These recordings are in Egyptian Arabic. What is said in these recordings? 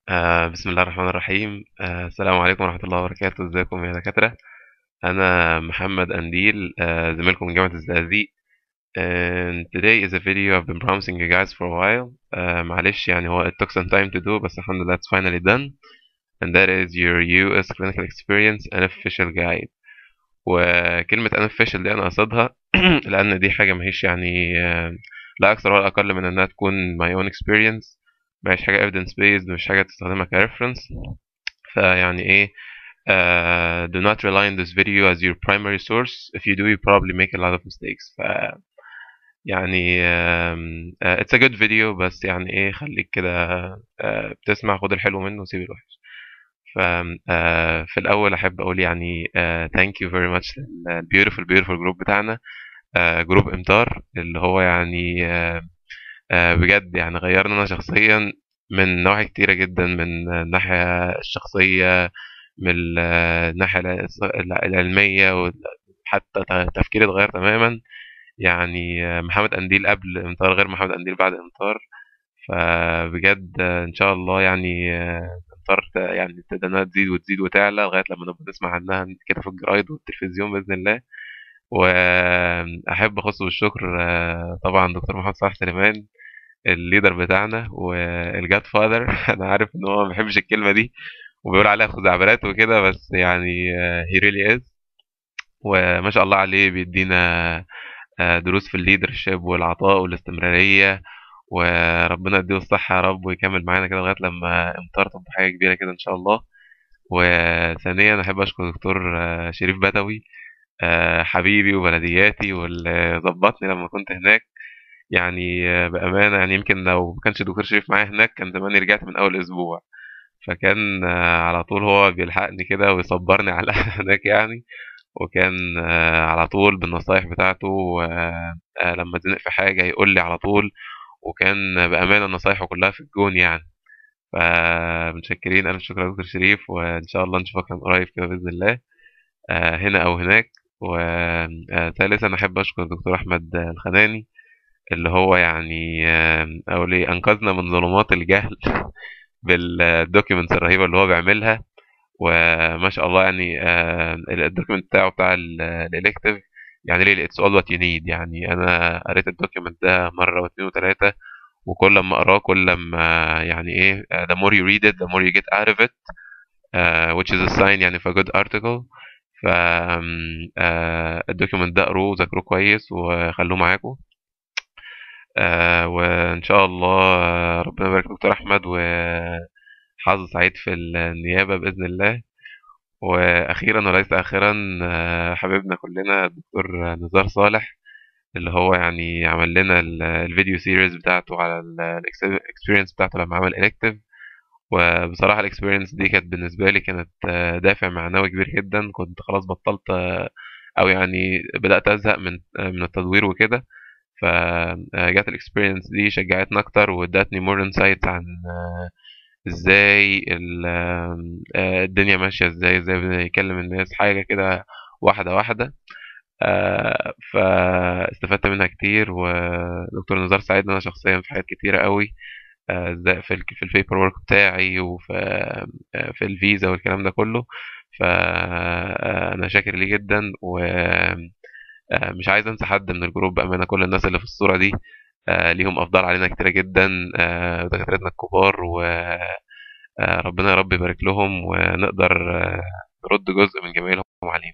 آه بسم الله الرحمن الرحيم آه السلام عليكم ورحمة الله وبركاته ازيكم يا دكاترة أنا محمد أنديل آه زميلكم من جامعة الزقازيق and today is a video I've been promising you guys for a while آه معلش يعني هو it took some time to do بس الحمد لله it's finally done and that is your US clinical experience unofficial guide وكلمة unofficial دي أنا قصدها لأن دي حاجة ماهيش يعني آه لا أكثر ولا أقل من إنها تكون my own experience مش حاجة evidence based مش حاجة تستخدمها كريفرنس فيعني ايه uh, do not rely on this video as your primary source if you do you probably make a lot of mistakes ف يعني um, uh, it's a good video بس يعني ايه خليك كده uh, بتسمع خد الحلو منه وسيب الوحش ف uh, في الاول احب اقول يعني uh, thank you very much للبيوتيفul beautiful جروب بتاعنا uh, جروب امتار اللي هو يعني uh, آه بجد يعني غيرني انا شخصيا من نواحي كتيره جدا من الناحيه الشخصيه من الناحيه العلميه وحتى تفكيري اتغير تماما يعني محمد قنديل قبل امطار غير محمد قنديل بعد امطار فبجد ان شاء الله يعني امطار يعني تبدا تزيد وتزيد وتعلى لغايه لما نبقى نسمع عنها كده في الجرايد والتلفزيون باذن الله واحب اخص بالشكر طبعا دكتور محمد صلاح سليمان الليدر بتاعنا والجاد فاذر انا عارف ان هو ما بيحبش الكلمه دي وبيقول عليها خزعبلات وكده بس يعني هي ريلي از وما شاء الله عليه بيدينا دروس في الليدرشيب والعطاء والاستمراريه وربنا يديه الصحه يا رب ويكمل معانا كده لغايه لما امطار تبقى حاجه كبيره كده ان شاء الله وثانيا احب اشكر دكتور شريف بدوي حبيبي وبلدياتي واللي ظبطني لما كنت هناك يعني بأمانة يعني يمكن لو ما كانش دكتور شريف معايا هناك كان زماني رجعت من أول أسبوع فكان على طول هو بيلحقني كده ويصبرني على هناك يعني وكان على طول بالنصايح بتاعته لما اتزنق في حاجة يقول لي على طول وكان بأمانة نصايحه كلها في الجون يعني فمتشكرين ألف شكر يا دكتور شريف وإن شاء الله نشوفك من قريب كده بإذن الله هنا أو هناك وثالثا أحب أشكر الدكتور أحمد الخناني اللي هو يعني أو ليه أنقذنا من ظلمات الجهل بالدوكيومنتس الرهيبة اللي هو بيعملها وما شاء الله يعني الدوكيومنت بتاعه بتاع الإلكتيف يعني ليه it's all what you need يعني أنا قريت الدوكيومنت ده مرة واثنين وثلاثة وكل ما أقراه كل ما يعني إيه the more you read it the more you get out of it uh, which is a sign يعني for a good article ف الدوكيومنت ده قروه وذاكروه كويس وخلوه معاكم آه وان شاء الله ربنا يبارك دكتور احمد وحظ سعيد في النيابه باذن الله واخيرا وليس اخرا آه حبيبنا كلنا الدكتور نزار صالح اللي هو يعني عمل لنا الفيديو سيريز بتاعته على الاكسبيرينس بتاعته لما عمل الكتيف وبصراحه الاكسبيرينس دي كانت بالنسبه لي كانت دافع معنوي كبير جدا كنت خلاص بطلت او يعني بدات ازهق من من التدوير وكده فجات الاكسبيرينس دي شجعتني اكتر وادتني مور انسايت عن ازاي الدنيا ماشيه ازاي ازاي بنكلم الناس حاجه كده واحده واحده فاستفدت منها كتير ودكتور نزار ساعدني انا شخصيا في حاجات كتيره قوي ازاي في في البيبر ورك بتاعي وفي في الفيزا والكلام ده كله فانا شاكر ليه جدا و مش عايز انسى حد من الجروب بامانه كل الناس اللي في الصوره دي ليهم افضال علينا كتيره جدا دكاترتنا الكبار وربنا يا رب يبارك لهم ونقدر نرد جزء من جمايلهم عليهم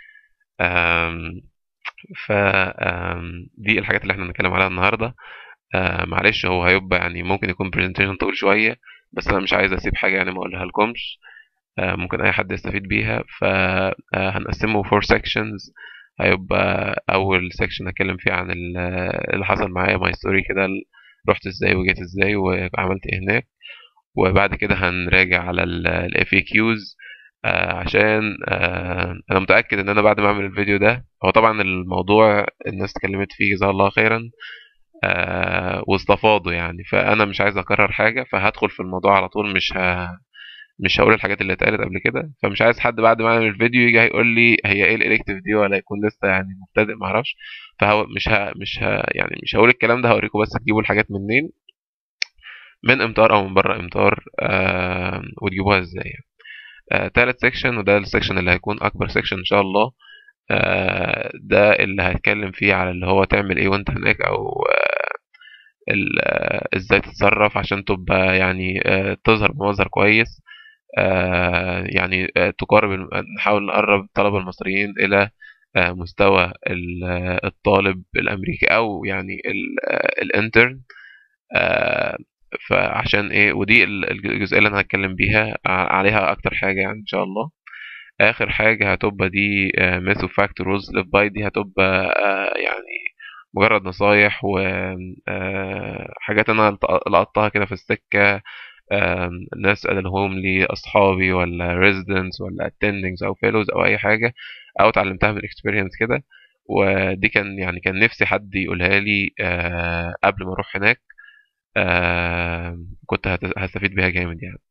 ف دي الحاجات اللي احنا هنتكلم عليها النهارده معلش هو هيبقى يعني ممكن يكون برزنتيشن طويل شويه بس انا مش عايز اسيب حاجه يعني ما اقولها لكمش ممكن اي حد يستفيد بيها فهنقسمه فور سيكشنز هيبقى اول سيكشن هتكلم فيه عن اللي حصل معايا ماي ستوري كده رحت ازاي وجيت ازاي وعملت ايه هناك وبعد كده هنراجع على الاف اي كيوز عشان آه انا متاكد ان انا بعد ما اعمل الفيديو ده هو طبعا الموضوع الناس اتكلمت فيه جزاها الله خيرا آه واستفاضوا يعني فانا مش عايز اكرر حاجه فهدخل في الموضوع على طول مش ه... مش هقول الحاجات اللي اتقالت قبل كده فمش عايز حد بعد ما اعمل الفيديو يجي هيقول لي هي ايه الالكتيف دي ولا يكون لسه يعني مبتدئ ما اعرفش فهو مش ها مش ها يعني مش هقول الكلام ده هوريكم بس تجيبوا الحاجات منين من امتار او من بره امتار آه وتجيبوها ازاي يعني. آه تالت سيكشن وده السيكشن اللي هيكون اكبر سيكشن ان شاء الله آه ده اللي هتكلم فيه على اللي هو تعمل ايه وانت هناك او آه ال- آه، ازاي تتصرف عشان تبقى يعني آه تظهر بمظهر كويس آه يعني آه تقارب الم- نحاول نقرب الطلبة المصريين إلى آه مستوى ال- آه، الطالب الأمريكي أو يعني ال- آه، الانترن آه فعشان إيه ودي ال- الجزئية اللي أنا هتكلم بيها ع- عليها أكتر حاجة يعني إن شاء الله آخر حاجة هتبقى دي ميث اوف فاكت رولز ليف باي دي هتبقى آه يعني مجرد نصايح وحاجات أنا لط- لقطتها كده في السكة آم، ناس قالهم لي أصحابي ولا residents ولا attendings أو fellows أو أي حاجة أو اتعلمتها من experience كده ودي كان يعني كان نفسي حد يقولها لي آه، قبل ما أروح هناك آه، كنت هت- هستفيد بيها جامد يعني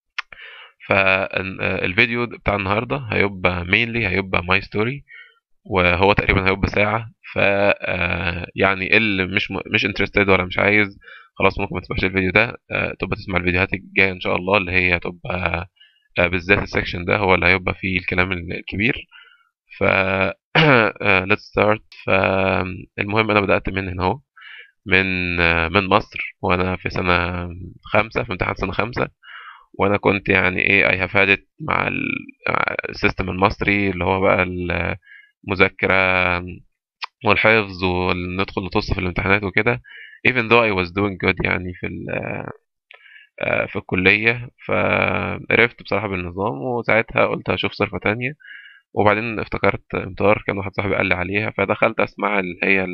فالفيديو بتاع النهاردة هيبقى mainly هيبقى my story وهو تقريبا هيبقى ساعة ف آه، يعني اللي مش م... مش انترستد ولا مش عايز خلاص ممكن ما تسمعش الفيديو ده آه، تبقى تسمع الفيديوهات الجاية ان شاء الله اللي هي هتبقى آه، بالذات السكشن ده هو اللي هيبقى فيه الكلام الكبير ف آه، let's start فالمهم انا بدأت من هنا اهو من آه، من مصر وانا في سنة خمسة في امتحان سنة خمسة وانا كنت يعني ايه I have had it مع ال- مع السيستم المصري اللي هو بقى المذاكرة والحفظ وندخل نطص في الامتحانات وكده even though I was doing good يعني في ال- آه، في الكلية فعرفت بصراحة بالنظام وساعتها قلت هشوف صرفة تانية وبعدين افتكرت امتار كان واحد صاحبي قال لي عليها فدخلت اسمع اللي هي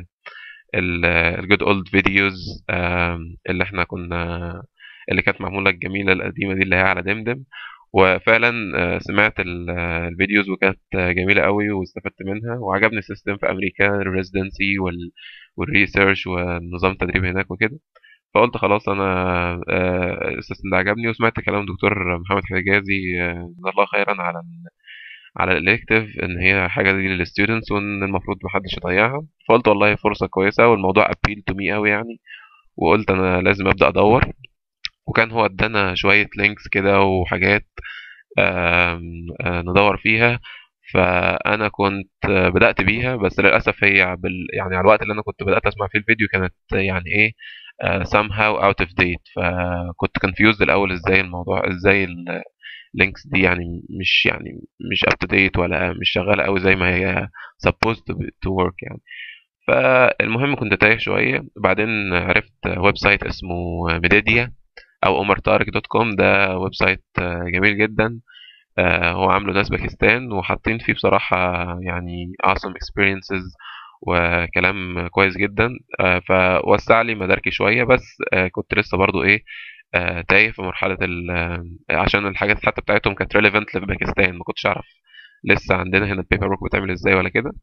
الجود اولد فيديوز اللي احنا كنا اللي كانت معمولة الجميلة القديمة دي اللي هي على دمدم وفعلا آه، سمعت ال- آه، الفيديوز وكانت آه، جميلة قوي واستفدت منها وعجبني السيستم في أمريكا الريزيدنسي والريسيرش ونظام التدريب هناك وكده فقلت خلاص أنا آه، السيستم ده عجبني وسمعت كلام دكتور محمد حجازي آه، جزاه الله خيرا على ال على الإلكتيف إن هي حاجة دي للستودنتس وإن المفروض محدش يضيعها فقلت والله فرصة كويسة والموضوع أبيل تو مي أوي يعني وقلت أنا لازم أبدأ أدور وكان هو ادانا شوية لينكس كده وحاجات آم، آه، ندور فيها فأنا كنت آه، بدأت بيها بس للأسف هي بال يعني على الوقت اللي أنا كنت بدأت أسمع فيه الفيديو كانت يعني إيه آه، somehow out of date فكنت confused الأول إزاي الموضوع إزاي اللينكس دي يعني مش يعني مش up to date ولا مش شغالة أوي زي ما هي supposed to, be- to work يعني فالمهم كنت تايه شوية بعدين عرفت ويب سايت اسمه ميديديا او عمرطارق دوت كوم ده ويب سايت آه، جميل جدا آه، هو عامله ناس باكستان وحاطين فيه بصراحة يعني awesome experiences وكلام كويس جدا آه، فوسع لي مداركي شوية بس آه، كنت لسه برضو ايه آه، تايه في مرحلة ال آه، عشان الحاجات حتى بتاعتهم كانت relevant لباكستان ما كنتش اعرف لسه عندنا هنا البيبر ورك بتعمل ازاي ولا كده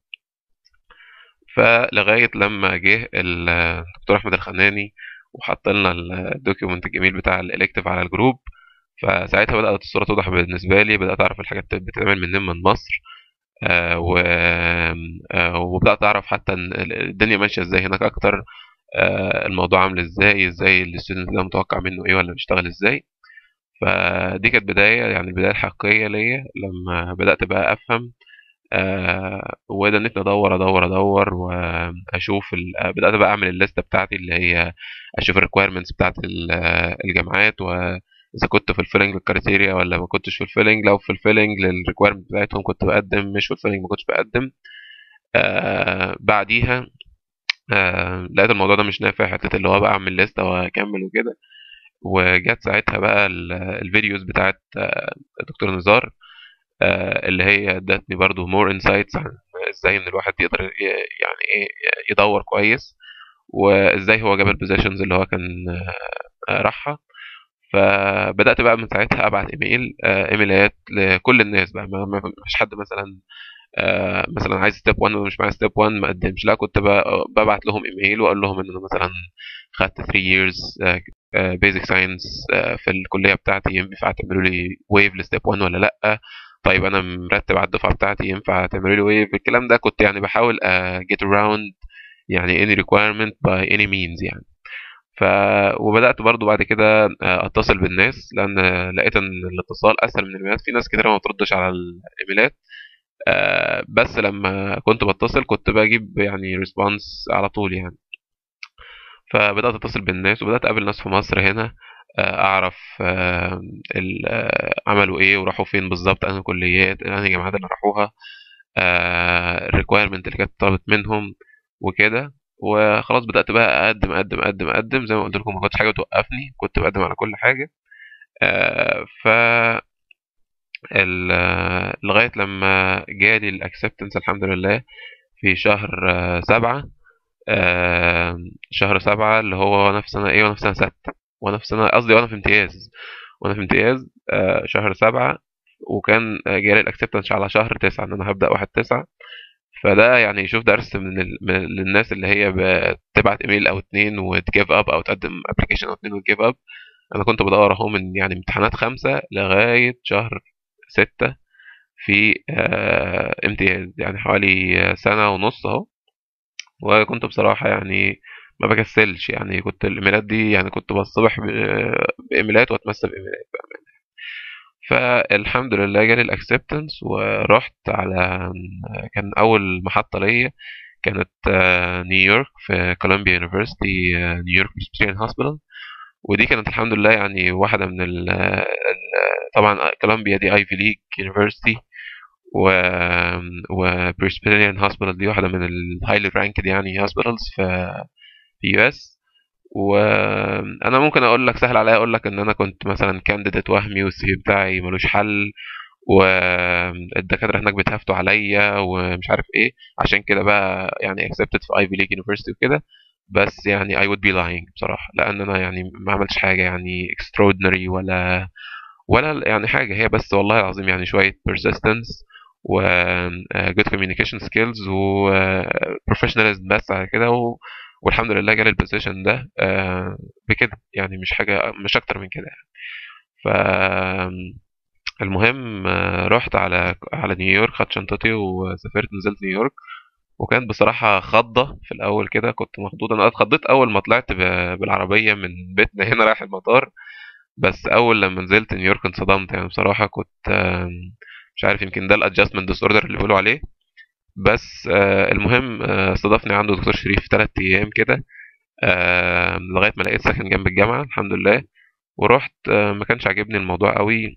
فلغاية لما جه الدكتور أحمد الخناني وحط لنا الدوكيومنت الجميل بتاع الإلكتيف على الجروب فساعتها بدأت الصورة توضح بالنسبة لي بدأت أعرف الحاجات بتتعمل منين من مصر آه و آه وبدأت أعرف حتى إن الدنيا ماشية إزاي هناك أكتر آه الموضوع عامل إزاي إزاي الستودنت ده متوقع منه إيه ولا بيشتغل إزاي فدي كانت بداية يعني البداية الحقيقية ليا لما بدأت بقى أفهم آه وبدأت ادور ادور ادور واشوف ال... بدات بقى اعمل الليسته بتاعتي اللي هي اشوف الريكويرمنتس بتاعت ال- الجامعات واذا كنت في الفيلنج للكريتيريا ولا ما كنتش في الفيلنج لو في الفيلنج للريكويرمنت بتاعتهم كنت بقدم مش في الفيلنج ما كنتش بقدم آه بعديها آه لقيت الموضوع ده مش نافع حته اللي هو بقى اعمل ليسته واكمل وكده وجت ساعتها بقى ال- الفيديوز بتاعت آه، الدكتور نزار آه، اللي هي ادتني برضو مور انسايتس عن ازاي ان الواحد يقدر ي- يعني ايه يدور كويس وازاي هو جاب البوزيشنز اللي هو كان آه، راحها فبدات بقى من ساعتها ابعت ايميل آه، ايميلات لكل الناس بقى ما ما- مفيش حد مثلا آه، مثلا عايز ستيب 1 ومش معايا ستيب 1 ما قدمش لا كنت ب- ببعت لهم ايميل واقول لهم ان انا مثلا خدت 3 years بيزك ساينس في الكليه بتاعتي ينفع تعملوا لي ويف لستيب 1 ولا لا طيب انا مرتب على الدفعه بتاعتي ينفع تعملوا لي ويف الكلام ده كنت يعني بحاول uh, get around يعني any requirement by any means يعني ف وبدأت برضه بعد كده آه، اتصل بالناس لان لقيت ان الاتصال اسهل من الايميلات في ناس كتير ما بتردش على الايميلات آه، بس لما كنت بتصل كنت بجيب يعني ريسبونس على طول يعني فبدأت اتصل بالناس وبدأت اقابل ناس في مصر هنا آه، اعرف آه، ال- آه، عملوا ايه وراحوا فين بالظبط انهي كليات انهي جامعات اللي راحوها الريكويرمنت اللي كانت طلبت منهم وكده وخلاص بدأت بقى أقدم أقدم أقدم أقدم زي ما قلت لكم ما كنتش حاجة توقفني كنت بقدم على كل حاجة آه، ف ال- آه، لغاية لما جالي الأكسبتنس الحمد لله في شهر آه، سبعة آه، شهر سبعة اللي هو وأنا في سنة إيه وأنا في سنة ستة وأنا في سنة قصدي وأنا في امتياز وأنا في امتياز آه، شهر سبعة وكان آه، جالي الأكسبتنس على شهر تسعة إن أنا هبدأ واحد تسعة فده يعني يشوف درس من, ال... من للناس اللي هي بتبعت ايميل او اتنين وتجيف اب او تقدم ابلكيشن او اتنين وتجيف اب انا كنت بدور اهو من يعني امتحانات خمسة لغاية شهر ستة في آه امتياز يعني حوالي آه، سنة ونص اهو وكنت بصراحة يعني ما بكسلش يعني كنت الايميلات دي يعني كنت بصبح ب- بايميلات واتمسى بايميلات فالحمد لله جالي الاكسبتنس ورحت على كان اول محطة ليا كانت آه، نيويورك في كولومبيا يونيفرسيتي نيويورك بريسبيريان هوسبيتال ودي كانت الحمد لله يعني واحدة من ال ال- طبعا كولومبيا دي ايفي ليج يونيفرسيتي و وبريسبيريان هوسبيتال دي واحدة من الهايلي رانكد يعني هوسبيتالز في في يو اس وانا ممكن اقول لك سهل عليا اقول لك ان انا كنت مثلا كانديديت وهمي والسي في بتاعي ملوش حل والدكاتره هناك بيتهافتوا عليا ومش عارف ايه عشان كده بقى يعني accepted في ايفي ليج يونيفرسيتي وكده بس يعني I would be lying بصراحة لأن أنا يعني ما عملتش حاجة يعني extraordinary ولا ولا يعني حاجة هي بس والله العظيم يعني شوية persistence و uh, good communication skills و uh, professionalism بس على كده و... والحمد لله جالي البوزيشن ده uh, بكده يعني مش حاجة مش أكتر من كده يعني. ف المهم آه، رحت على على نيويورك خدت شنطتي وسافرت نزلت نيويورك وكانت بصراحة خضة في الأول كده كنت مخضوض أنا اتخضيت أول ما طلعت ب- بالعربية من بيتنا هنا رايح المطار بس أول لما نزلت نيويورك انصدمت يعني بصراحة كنت آم، مش عارف يمكن ده الادجستمنت ديس اوردر اللي بيقولوا عليه بس آه، المهم آه، استضافني عنده دكتور شريف ثلاث أيام كده آم، لغاية ما لقيت سكن جنب الجامعة الحمد لله ورحت آه، ما كانش عاجبني الموضوع قوي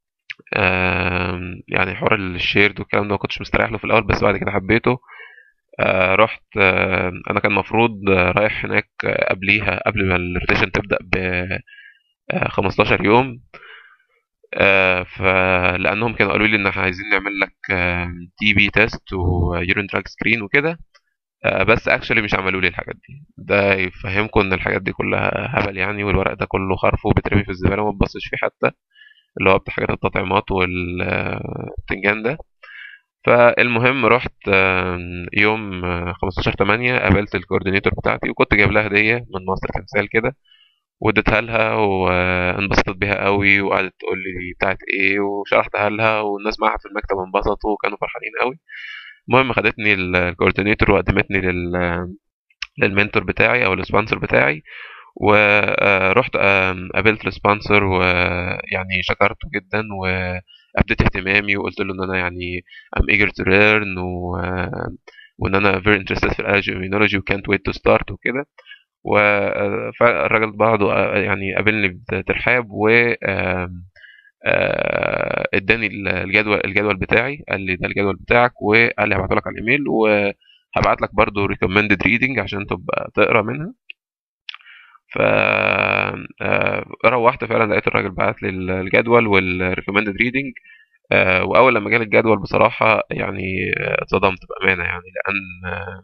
آم، يعني حوار الشيرد والكلام ده ما كنتش مستريح له في الأول بس بعد كده حبيته آه، رحت آه، انا كان المفروض آه، رايح هناك آه، قبليها قبل ما الروتيشن تبدا ب آه، 15 يوم آه، فلانهم كانوا قالوا لي ان احنا عايزين نعمل لك تي بي تيست ويورين دراج سكرين وكده آه، بس اكشلي مش عملوا لي الحاجات دي ده يفهمكم ان الحاجات دي كلها هبل يعني والورق ده كله خرف وبيترمي في الزباله وما تبصش فيه حتى اللي هو بتاع حاجات التطعيمات والبتنجان ده فالمهم رحت آم، يوم آه، 15 8 قابلت الكوردينيتور بتاعتي وكنت جايب لها هديه من مصر تمثال كده واديتها لها وانبسطت بيها قوي وقعدت تقول لي بتاعت ايه وشرحتها لها والناس معاها في المكتب انبسطوا وكانوا فرحانين قوي المهم خدتني ال- الكوردينيتور وقدمتني لل للمنتور بتاعي او السبونسر بتاعي ورحت قابلت السبونسر ويعني شكرته جدا وابديت اهتمامي وقلت له ان انا يعني I'm eager to learn و... آه، وان انا very interested في الالرجي immunology و can't wait to start وكده والراجل بعده آه، يعني قابلني بترحاب و آم، آه، اداني الجدول الجدول بتاعي قال لي ده الجدول بتاعك وقال لي هبعته لك على الايميل وهبعت لك برضو recommended reading عشان تبقى تقرا منها ف آه، روحت فعلا لقيت الراجل بعت لي الجدول والريكومندد ريدنج واول لما جالي الجدول بصراحه يعني آه، اتصدمت بامانه يعني لان آه،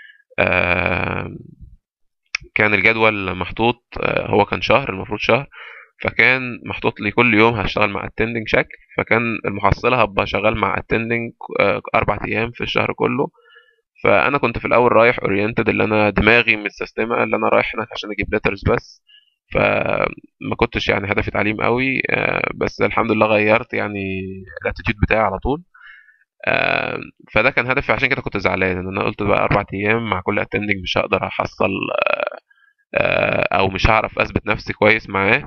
آه، كان الجدول محطوط آه، هو كان شهر المفروض شهر فكان محطوط لي كل يوم هشتغل مع اتندنج شكل فكان المحصلة هبقى شغال مع اتندنج أربع أيام في الشهر كله فأنا كنت في الأول رايح اورينتد اللي أنا دماغي متسيستمة اللي أنا رايح هناك عشان أجيب ليترز بس فما كنتش يعني هدفي تعليم قوي آه، بس الحمد لله غيرت يعني الاتيتيود بتاعي على طول آه، فده كان هدفي عشان كده كنت زعلان ان انا قلت بقى اربع ايام مع كل اتندنج مش هقدر احصل آه، او مش هعرف اثبت نفسي كويس معاه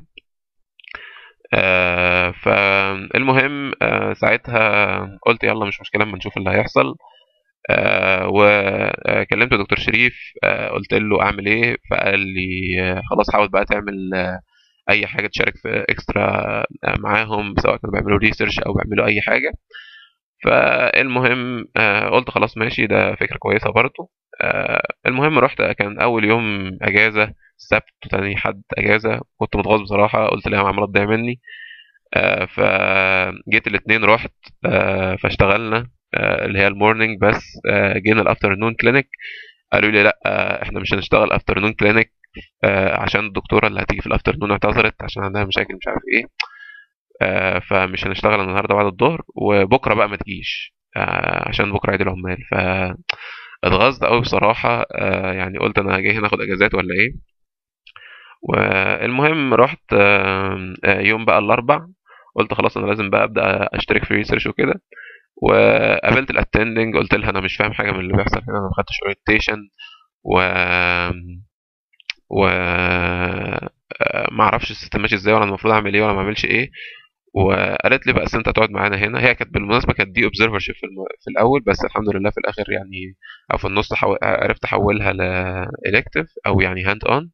آه، فالمهم آه، ساعتها قلت يلا مش مشكله اما نشوف اللي هيحصل آه، وكلمت دكتور شريف آه، قلت له اعمل ايه فقال لي آه، خلاص حاول بقى تعمل آه، اي حاجه تشارك في اكسترا آه، معاهم سواء كانوا بيعملوا ريسيرش او بيعملوا اي حاجه فالمهم آه، قلت خلاص ماشي ده فكره كويسه برضه آه، المهم رحت كان اول يوم اجازه السبت وتاني حد اجازه كنت متغاظ بصراحه قلت لها عماله تضيع مني آه، فجيت الاثنين رحت آه، فاشتغلنا آه، اللي هي المورنينج بس آه، جينا الافترنون كلينيك قالوا لي لا آه، احنا مش هنشتغل افترنون كلينيك عشان الدكتوره اللي هتيجي في الافترنون اعتذرت عشان عندها مشاكل مش عارف ايه آه، فمش هنشتغل النهارده بعد الظهر وبكره بقى ما تجيش آه، عشان بكره عيد العمال فاتغاظت قوي بصراحه آه، يعني قلت انا جاي هنا اخد اجازات ولا ايه والمهم رحت آه، آه، يوم بقى الاربع قلت خلاص انا لازم بقى ابدا اشترك في ريسيرش وكده وقابلت الاتندنج قلت لها انا مش فاهم حاجه من اللي بيحصل هنا انا ما خدتش اورينتيشن و و آه، ما اعرفش السيستم ماشي ازاي ولا المفروض اعمل ايه ولا ما اعملش ايه وقالت لي بقى أصل انت هتقعد معانا هنا هي كانت بالمناسبه كانت دي اوبزرفر شيب في, الم... في الاول بس الحمد لله في الاخر يعني او في النص حو... عرفت احولها لإلكتيف او يعني هاند اون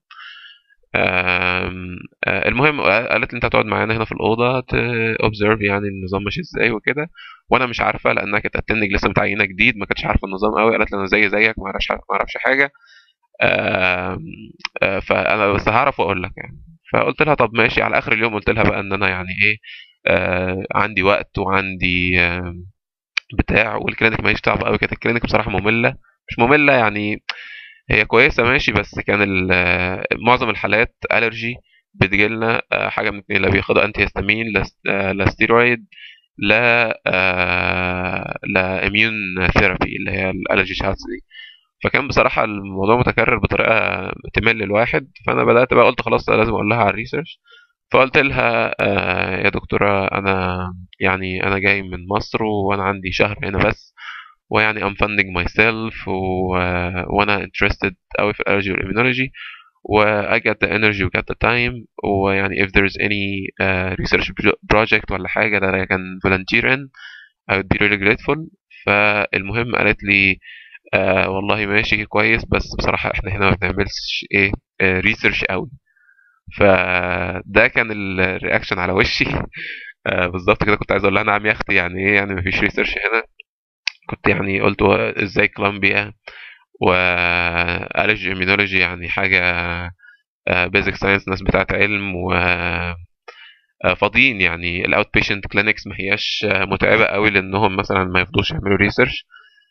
المهم قالت لي انت هتقعد معانا هنا في الاوضه اوبزرف يعني النظام ماشي ازاي وكده وانا مش عارفه لانها كانت اتندنج لسه متعينه جديد ما كانتش عارفه النظام قوي قالت لي انا زي زيك ما اعرفش ما اعرفش حاجه آم، آه، فانا بس هعرف واقول لك يعني فقلت لها طب ماشي على اخر اليوم قلت لها بقى ان انا يعني ايه آه عندي وقت وعندي آه بتاع والكلينيك ماشي صعب قوي كانت الكلينيك بصراحه ممله مش ممله يعني هي كويسه ماشي بس كان ال- آه، معظم الحالات الرجي بتجيلنا آه، حاجه من اتنين لا بياخدوا انتي هيستامين لا آه، لا ستيرويد لا آه، لا اميون ثيرابي اللي هي الالرجي شاتس دي فكان بصراحة الموضوع متكرر بطريقة تمل الواحد فأنا بدأت بقى قلت خلاص لازم أقول لها على الريسيرش فقلت لها آه يا دكتورة أنا يعني أنا جاي من مصر وأنا عندي شهر هنا بس ويعني I'm funding myself و... وأنا interested أوي في الألرجي والإميونولوجي و I got the energy و got the time ويعني if there's any uh, research project ولا حاجة that I can volunteer in I would be really grateful فالمهم قالت لي آه والله ماشي كويس بس بصراحة احنا هنا ما بنعملش ايه آه ريسيرش قوي فده كان الرياكشن على وشي آه بالظبط كده كنت عايز اقول لها نعم يا اختي يعني ايه يعني مفيش ريسيرش هنا كنت يعني قلت هو ازاي كولومبيا والرجي اميونولوجي يعني حاجة بيزك ساينس ناس بتاعت علم و آه، فاضيين يعني الاوت بيشنت كلينكس ما هياش آه، متعبة قوي لانهم مثلا ما يفضوش يعملوا ريسيرش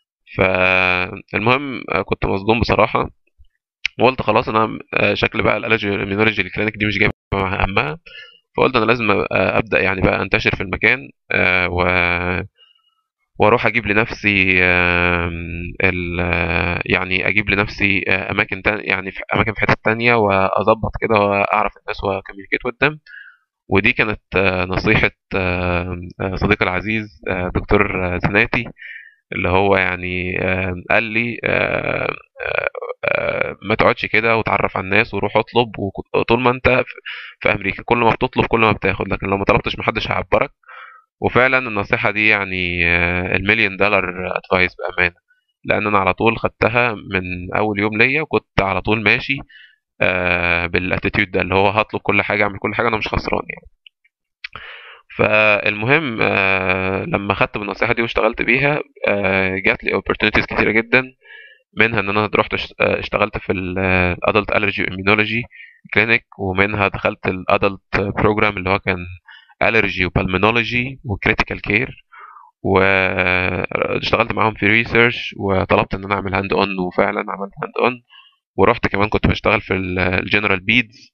فالمهم آه، كنت مصدوم بصراحة وقلت خلاص انا آه، شكل بقى الالرجي والاميونولوجي الكلينيك دي مش جايبه مع همها فقلت انا لازم آه، ابدا يعني بقى انتشر في المكان آه، و واروح اجيب لنفسي آم، ال آه، يعني اجيب لنفسي آه، اماكن تانية يعني في اماكن في حتت تانية واظبط كده واعرف الناس وكوميونيكيت قدام ودي كانت آه، نصيحة آه، آه، صديقي العزيز آه، دكتور آه، زناتي اللي هو يعني آه، قال لي آه، آه، آه، ما تقعدش كده وتعرف على الناس وروح اطلب وطول ما انت في في امريكا كل ما بتطلب كل ما بتاخد لكن لو ما طلبتش محدش هيعبرك وفعلا النصيحة دي يعني آه، المليون دولار ادفايس بأمانة لأن أنا على طول خدتها من أول يوم ليا وكنت على طول ماشي آه، بالاتيتيود ده اللي هو هطلب كل حاجة أعمل كل حاجة أنا مش خسران يعني فالمهم آه، لما خدت بالنصيحة دي واشتغلت بيها آه، جات لي opportunities كتيرة جدا منها ان انا رحت اش- آه، اشتغلت في الادلت الرجي واميونولوجي كلينيك ومنها دخلت الادلت بروجرام اللي هو كان الرجي وبالمونولوجي وكريتيكال كير واشتغلت معاهم في ريسيرش وطلبت ان انا اعمل هاند اون وفعلا عملت هاند اون ورحت كمان كنت بشتغل في الجنرال بيدز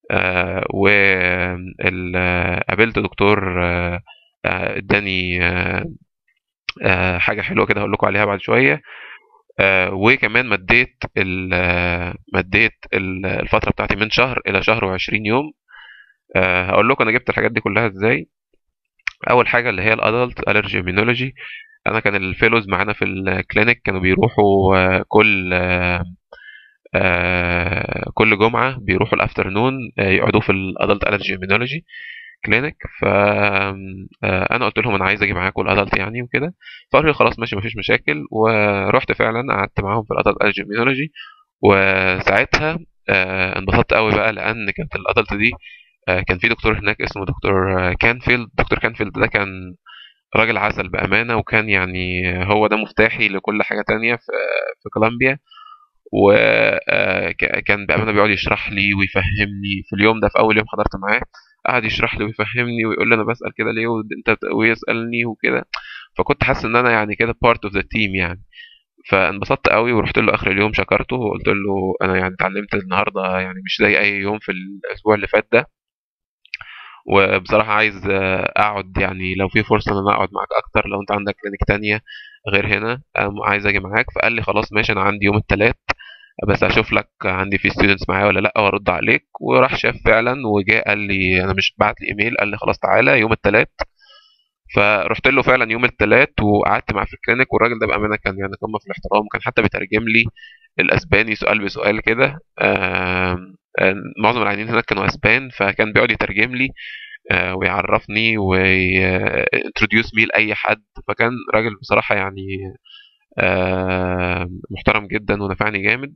وقابلت دكتور آه، آه، اداني آه، آه، حاجه حلوه كده هقول لكم عليها بعد شويه آه، وكمان مديت ال- آه، مديت ال- الفتره بتاعتي من شهر الى شهر وعشرين يوم آه، هقول لكم انا جبت الحاجات دي كلها ازاي اول حاجه اللي هي الادلت الرجي اميونولوجي انا كان الفيلوز معانا في الكلينيك كانوا بيروحوا آه، كل آه، آه كل جمعه بيروحوا الافترنون آه يقعدوا في الادلت الرجي immunology كلينيك ف آه، انا قلت لهم انا عايز اجي معاكم الادلت يعني وكده فقالوا لي خلاص ماشي مفيش مشاكل ورحت فعلا قعدت معاهم في الادلت الرجي immunology وساعتها آه، انبسطت قوي بقى لان كانت الادلت دي آه، كان في دكتور هناك اسمه دكتور آه، كانفيلد دكتور كانفيلد ده كان راجل عسل بأمانة وكان يعني هو ده مفتاحي لكل حاجة تانية في في كولومبيا وكان بأمانة بيقعد يشرح لي ويفهمني في اليوم ده في أول يوم حضرت معاه قعد يشرح لي ويفهمني ويقول لي أنا بسأل كده ليه وأنت ويسألني وكده فكنت حاسس إن أنا يعني كده بارت اوف ذا تيم يعني فانبسطت قوي ورحت له اخر اليوم شكرته وقلت له انا يعني اتعلمت النهارده يعني مش زي اي يوم في الاسبوع اللي فات ده وبصراحة عايز آه، اقعد يعني لو في فرصة ان انا اقعد معاك اكتر لو انت عندك كلينيك تانية غير هنا آم، عايز اجي معاك فقال لي خلاص ماشي انا عندي يوم التلات بس اشوف لك عندي في ستودنتس معايا ولا لا وارد عليك وراح شاف فعلا وجاء قال لي انا مش بعت لي ايميل قال لي خلاص تعالى يوم التلات فرحت له فعلا يوم الثلاث وقعدت معاه في الكلينيك والراجل ده بامانه كان يعني قمه في الاحترام وكان حتى بيترجم لي الاسباني سؤال بسؤال كده آم، آم، معظم العيانين هناك كانوا اسبان فكان بيقعد يترجم لي آه، ويعرفني وانتروديوس مي لاي حد فكان راجل بصراحه يعني آه، محترم جدا ونفعني جامد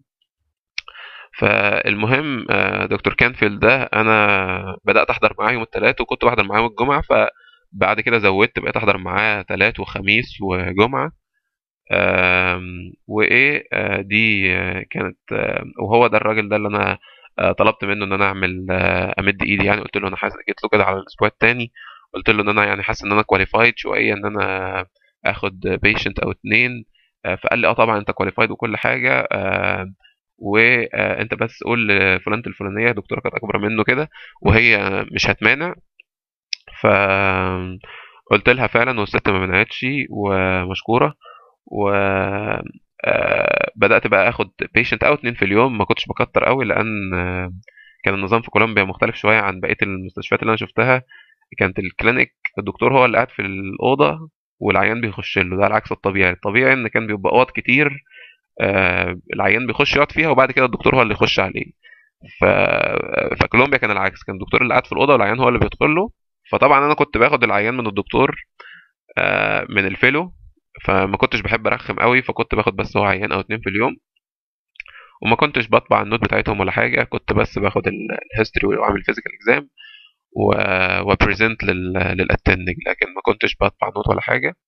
فالمهم آه، دكتور كانفيلد ده انا بدات احضر معاه يوم الثلاث وكنت بحضر معاه يوم الجمعه فبعد كده زودت بقيت احضر معاه ثلاث وخميس وجمعه آم، وايه آه، دي آه، كانت آه، وهو ده الراجل ده اللي انا آه، طلبت منه ان انا اعمل آه، امد ايدي يعني قلت له انا حاسس جيت له كده على الاسبوع الثاني قلت له ان انا يعني حاسس ان انا كواليفايد شويه ان انا اخد بيشنت او اتنين آه، فقال لي اه طبعا انت كواليفايد وكل حاجه آه، وانت بس قول لفلانة الفلانيه دكتوره كانت اكبر منه كده وهي مش هتمانع ف قلت لها فعلا والست ما منعتش ومشكوره و آه، بدأت بقى اخد بيشنت او اتنين في اليوم ما كنتش بكتر قوي لان آه، كان النظام في كولومبيا مختلف شويه عن بقيه المستشفيات اللي انا شفتها كانت الكلينيك الدكتور هو اللي قاعد في الاوضه والعيان بيخش له ده على عكس الطبيعي الطبيعي ان كان بيبقى اوض كتير آه، العيان بيخش يقعد فيها وبعد كده الدكتور هو اللي يخش عليه ف... فكولومبيا كان العكس كان الدكتور اللي قاعد في الاوضه والعيان هو اللي بيدخل له فطبعا انا كنت باخد العيان من الدكتور آه، من الفيلو فما كنتش بحب ارخم قوي فكنت باخد بس هو عيان او اتنين في اليوم وما كنتش بطبع النوت بتاعتهم ولا حاجه كنت بس باخد الهيستوري واعمل فيزيكال اكزام وبريزنت للاتندنج لكن ما كنتش بطبع نوت ولا حاجه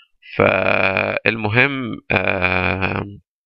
فالمهم آه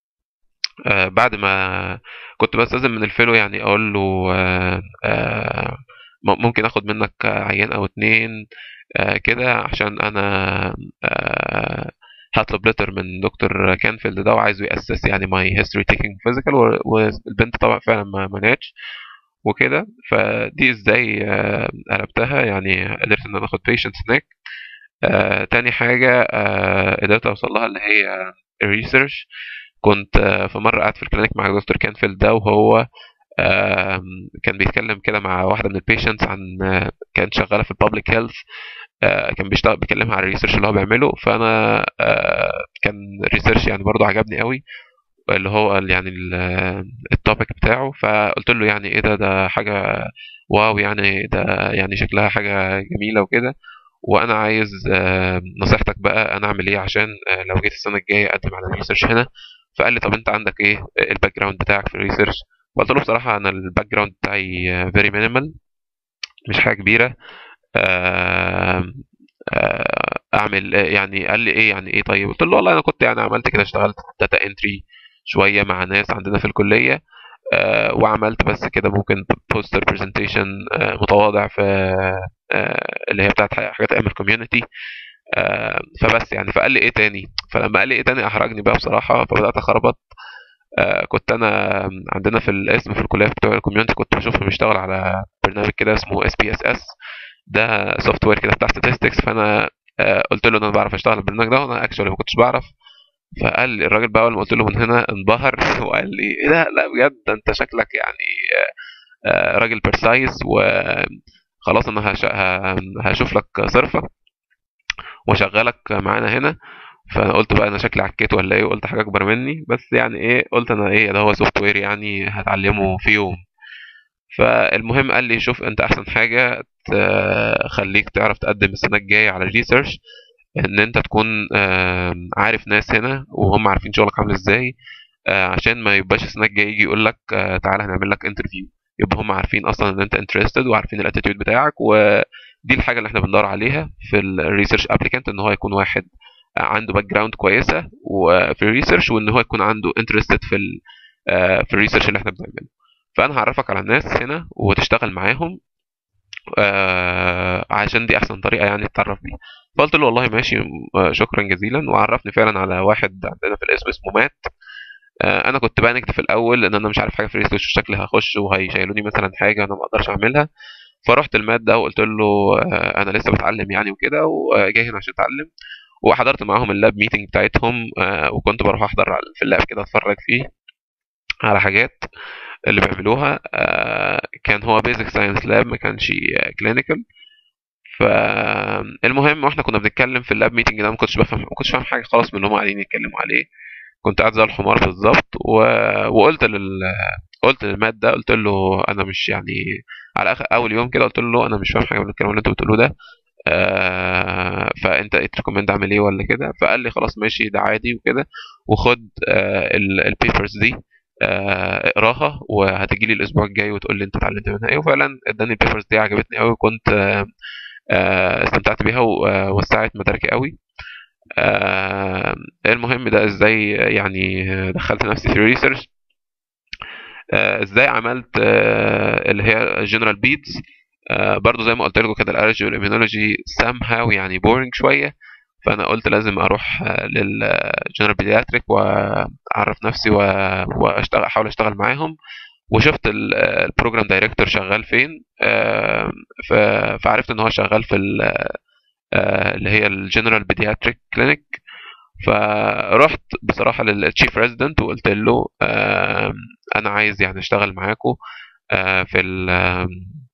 آه بعد ما كنت بستأذن من الفيلو يعني اقول له آه آه م- ممكن اخد منك عيان او اتنين آه كده عشان انا آه هطلب لتر من دكتور كانفيلد ده وعايزه يأسس يعني ماي هيستوري تيكينج فيزيكال والبنت طبعا فعلا ما منعتش وكده فدي ازاي آه، قلبتها يعني قدرت ان انا اخد بيشنتس هناك آه، تاني حاجة آه، قدرت اوصل لها اللي هي الريسيرش كنت آه، في مرة قاعد في الكلينيك مع دكتور كانفيلد ده وهو آم، كان بيتكلم كده مع واحدة من البيشنتس عن آه، كانت شغالة في البابليك هيلث كان بيشتغل بيكلمها عن الريسيرش اللي هو بيعمله فانا آه، كان الريسيرش يعني برضو عجبني قوي اللي هو ال- يعني التوبيك بتاعه فقلت له يعني ايه ده ده حاجة واو يعني ده يعني شكلها حاجة جميلة وكده وانا عايز آه، نصيحتك بقى انا اعمل ايه عشان آه، لو جيت السنة الجاية اقدم على الريسيرش هنا فقال لي طب انت عندك ايه الباك جراوند بتاعك في الريسيرش قلت له بصراحة انا الباك جراوند بتاعي فيري مينيمال مش حاجة كبيرة آه، آه، اعمل آه، يعني قال لي ايه يعني ايه طيب قلت له والله انا كنت يعني عملت كده اشتغلت داتا انتري شويه مع ناس عندنا في الكليه آه، وعملت بس كده ممكن بوستر برزنتيشن متواضع في آه، اللي هي بتاعت حاجات ايام الكوميونتي فبس يعني فقال لي ايه تاني فلما قال لي ايه تاني احرجني بقى بصراحه فبدات اخربط آه، كنت انا عندنا في الاسم في الكليه بتوع الكوميونتي كنت بشوفهم بيشتغل على برنامج كده اسمه اس بي اس اس ده سوفت وير كده بتاع statistics فانا آه، قلت له ان انا بعرف اشتغل البرنامج ده وانا اكشولي ما كنتش بعرف فقال لي الراجل بقى اول ما قلت له من هنا انبهر وقال لي ايه ده لا بجد ده انت شكلك يعني آه، راجل برسايز وخلاص انا هش... ه- هشوف لك صرفه واشغلك معانا هنا فانا قلت بقى انا شكلي عكيت ولا ايه قلت حاجه اكبر مني بس يعني ايه قلت انا ايه ده هو سوفت وير يعني هتعلمه في يوم فالمهم قال لي شوف انت احسن حاجه تخليك تعرف تقدم السنه الجايه على الريسيرش ان انت تكون آم، عارف ناس هنا وهم عارفين شغلك عامل ازاي آه، عشان ما يبقاش السنه الجايه يجي يقول لك آه، تعالى هنعمل لك انترفيو يبقى هم عارفين اصلا ان انت انترستد وعارفين الاتيتيود بتاعك ودي الحاجه اللي احنا بندور عليها في الريسيرش ابليكانت ان هو يكون واحد عنده باك جراوند كويسه وفي الريسيرش وان هو يكون عنده انترستد في ال آه، في الريسيرش اللي احنا بنعمله فانا هعرفك على الناس هنا وتشتغل معاهم آه عشان دي احسن طريقه يعني تتعرف بيها فقلت له والله ماشي آه، شكرا جزيلا وعرفني فعلا على واحد عندنا في الاسم اسمه مات آه انا كنت بانكت في الاول ان انا مش عارف حاجه في الريسيرش شكلي هخش وهيشيلوني مثلا حاجه انا ما اقدرش اعملها فرحت المات ده وقلت له آه انا لسه بتعلم يعني وكده وجاي هنا عشان اتعلم وحضرت معاهم اللاب ميتنج بتاعتهم آه وكنت بروح احضر على- في اللاب كده اتفرج فيه على حاجات اللي بيعملوها آه، كان هو بيزك ساينس لاب ما كانش كلينيكال فالمهم واحنا كنا بنتكلم في اللاب ميتنج ده ما كنتش بفهم ما كنتش فاهم حاجه خالص من اللي هم قاعدين يتكلموا عليه كنت قاعد زي الحمار بالظبط و... وقلت لل قلت للمات ده قلت له انا مش يعني على اخر اول يوم كده قلت له انا مش فاهم حاجه من الكلام اللي انتوا بتقولوه ده آه فانت تريكومند اعمل ايه ولا كده فقال لي خلاص ماشي ده عادي وكده وخد آه البيبرز دي آه اقراها وهتجي لي الاسبوع الجاي وتقول لي انت اتعلمت منها ايه وفعلا اداني البيبرز دي عجبتني قوي وكنت آه آه استمتعت بيها ووسعت مداركي قوي آه المهم ده ازاي يعني دخلت نفسي في الريسيرش آه ازاي عملت آه اللي هي جنرال بيدز آه برضو زي ما قلت لكم كده الالرجي والاميونولوجي somehow يعني بورنج شويه فانا قلت لازم اروح آه، للجنرال بيدياتريك واعرف نفسي و- واشتغل احاول اشتغل معاهم وشفت ال- آه، البروجرام دايركتور شغال فين آه، ف- فعرفت ان هو شغال في ال- آه، اللي هي الجنرال بيدياتريك كلينيك فرحت بصراحة للتشيف ريزيدنت وقلت له آم، انا عايز يعني اشتغل معاكم آه، في ال آم،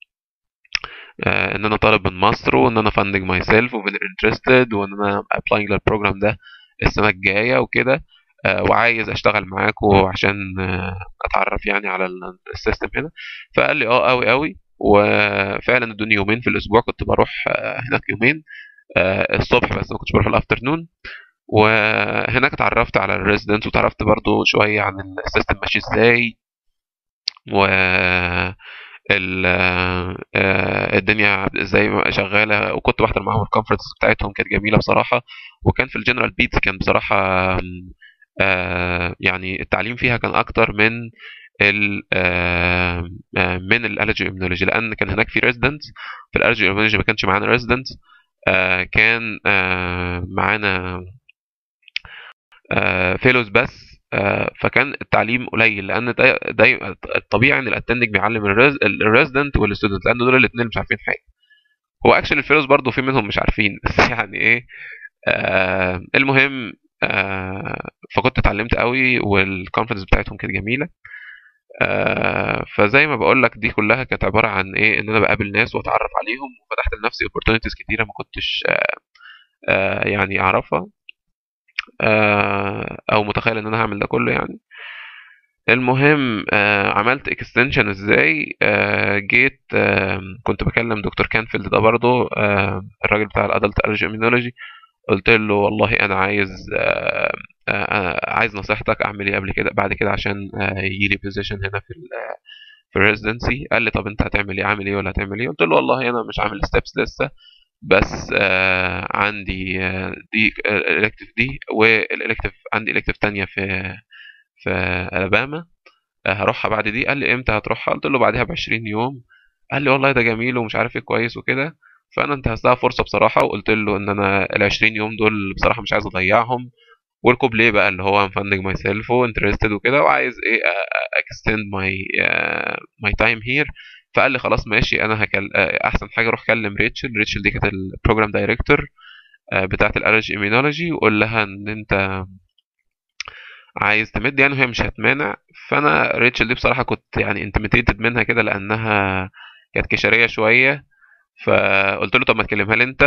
آه، ان انا طالب من مصر وان انا فاندنج ماي سيلف وفيري انترستد وان انا ابلاينج للبروجرام ده السنه الجايه وكده آه، وعايز اشتغل معاكم عشان آه، اتعرف يعني على ال- السيستم هنا فقال لي اه قوي قوي وفعلا ادوني يومين في الاسبوع كنت بروح آه، هناك يومين آه، الصبح بس ما كنتش بروح الافترنون وهناك اتعرفت على الريزيدنت وتعرفت برضو شويه عن السيستم ماشي ازاي و ال- آه، الدنيا ازاي شغاله وكنت بحضر معاهم الكونفرنس بتاعتهم كانت جميله بصراحه وكان في الجنرال بيتس كان بصراحه آم، آه، يعني التعليم فيها كان اكتر من ال آه، آه، من الالرجي اميونولوجي لان كان هناك في ريزيدنتس في الالرجي اميونولوجي ما كانش معانا ريزيدنتس كان آه، معانا فيلوز بس آه، فكان التعليم قليل لان دا دا الطبيعي ان الاتندنج بيعلم الريزيدنت والستودنت لان دول الاثنين مش عارفين حاجه هو اكشن الفيلوز برضو في منهم مش عارفين بس يعني ايه آه المهم آه فكنت اتعلمت قوي والكونفرنس بتاعتهم كانت جميله آه فزي ما بقول لك دي كلها كانت عباره عن ايه ان انا بقابل ناس واتعرف عليهم وفتحت لنفسي opportunities كتيره ما كنتش آه آه يعني اعرفها آه او متخيل ان انا هعمل ده كله يعني المهم آه عملت اكستنشن ازاي آه جيت آه كنت بكلم دكتور كانفيلد ده برضو آه الراجل بتاع الادلت الرجي اميونولوجي قلت له والله انا عايز آه آه عايز نصيحتك اعمل ايه قبل كده بعد كده عشان آه يجي لي بوزيشن هنا في ال في الريزيدنسي قال لي طب انت هتعمل ايه عامل ايه ولا هتعمل ايه قلت له والله انا مش عامل ستيبس لسه بس آه عندي آه دي الالكتيف دي والالكتيف عندي الكتيف تانية في في الاباما آه، هروحها بعد دي قال لي امتى هتروحها قلت له بعدها ب 20 يوم قال لي والله ده جميل ومش عارف ايه كويس وكده فانا انتهزتها فرصه بصراحه وقلت له ان انا ال 20 يوم دول بصراحه مش عايز اضيعهم والكوبليه بقى اللي هو I'm funding myself وانترستد وكده وعايز ايه اكستند ماي ماي تايم هير فقال لي خلاص ماشي انا هكل آه، احسن حاجه روح كلم ريتشل ريتشل دي كانت البروجرام دايركتور بتاعه الالرجي ايميونولوجي وقول لها ان انت عايز تمد يعني وهي مش هتمانع فانا ريتشل دي بصراحه كنت يعني انتميتيتد منها كده لانها كانت كشريه شويه فقلت له طب ما تكلمها لي انت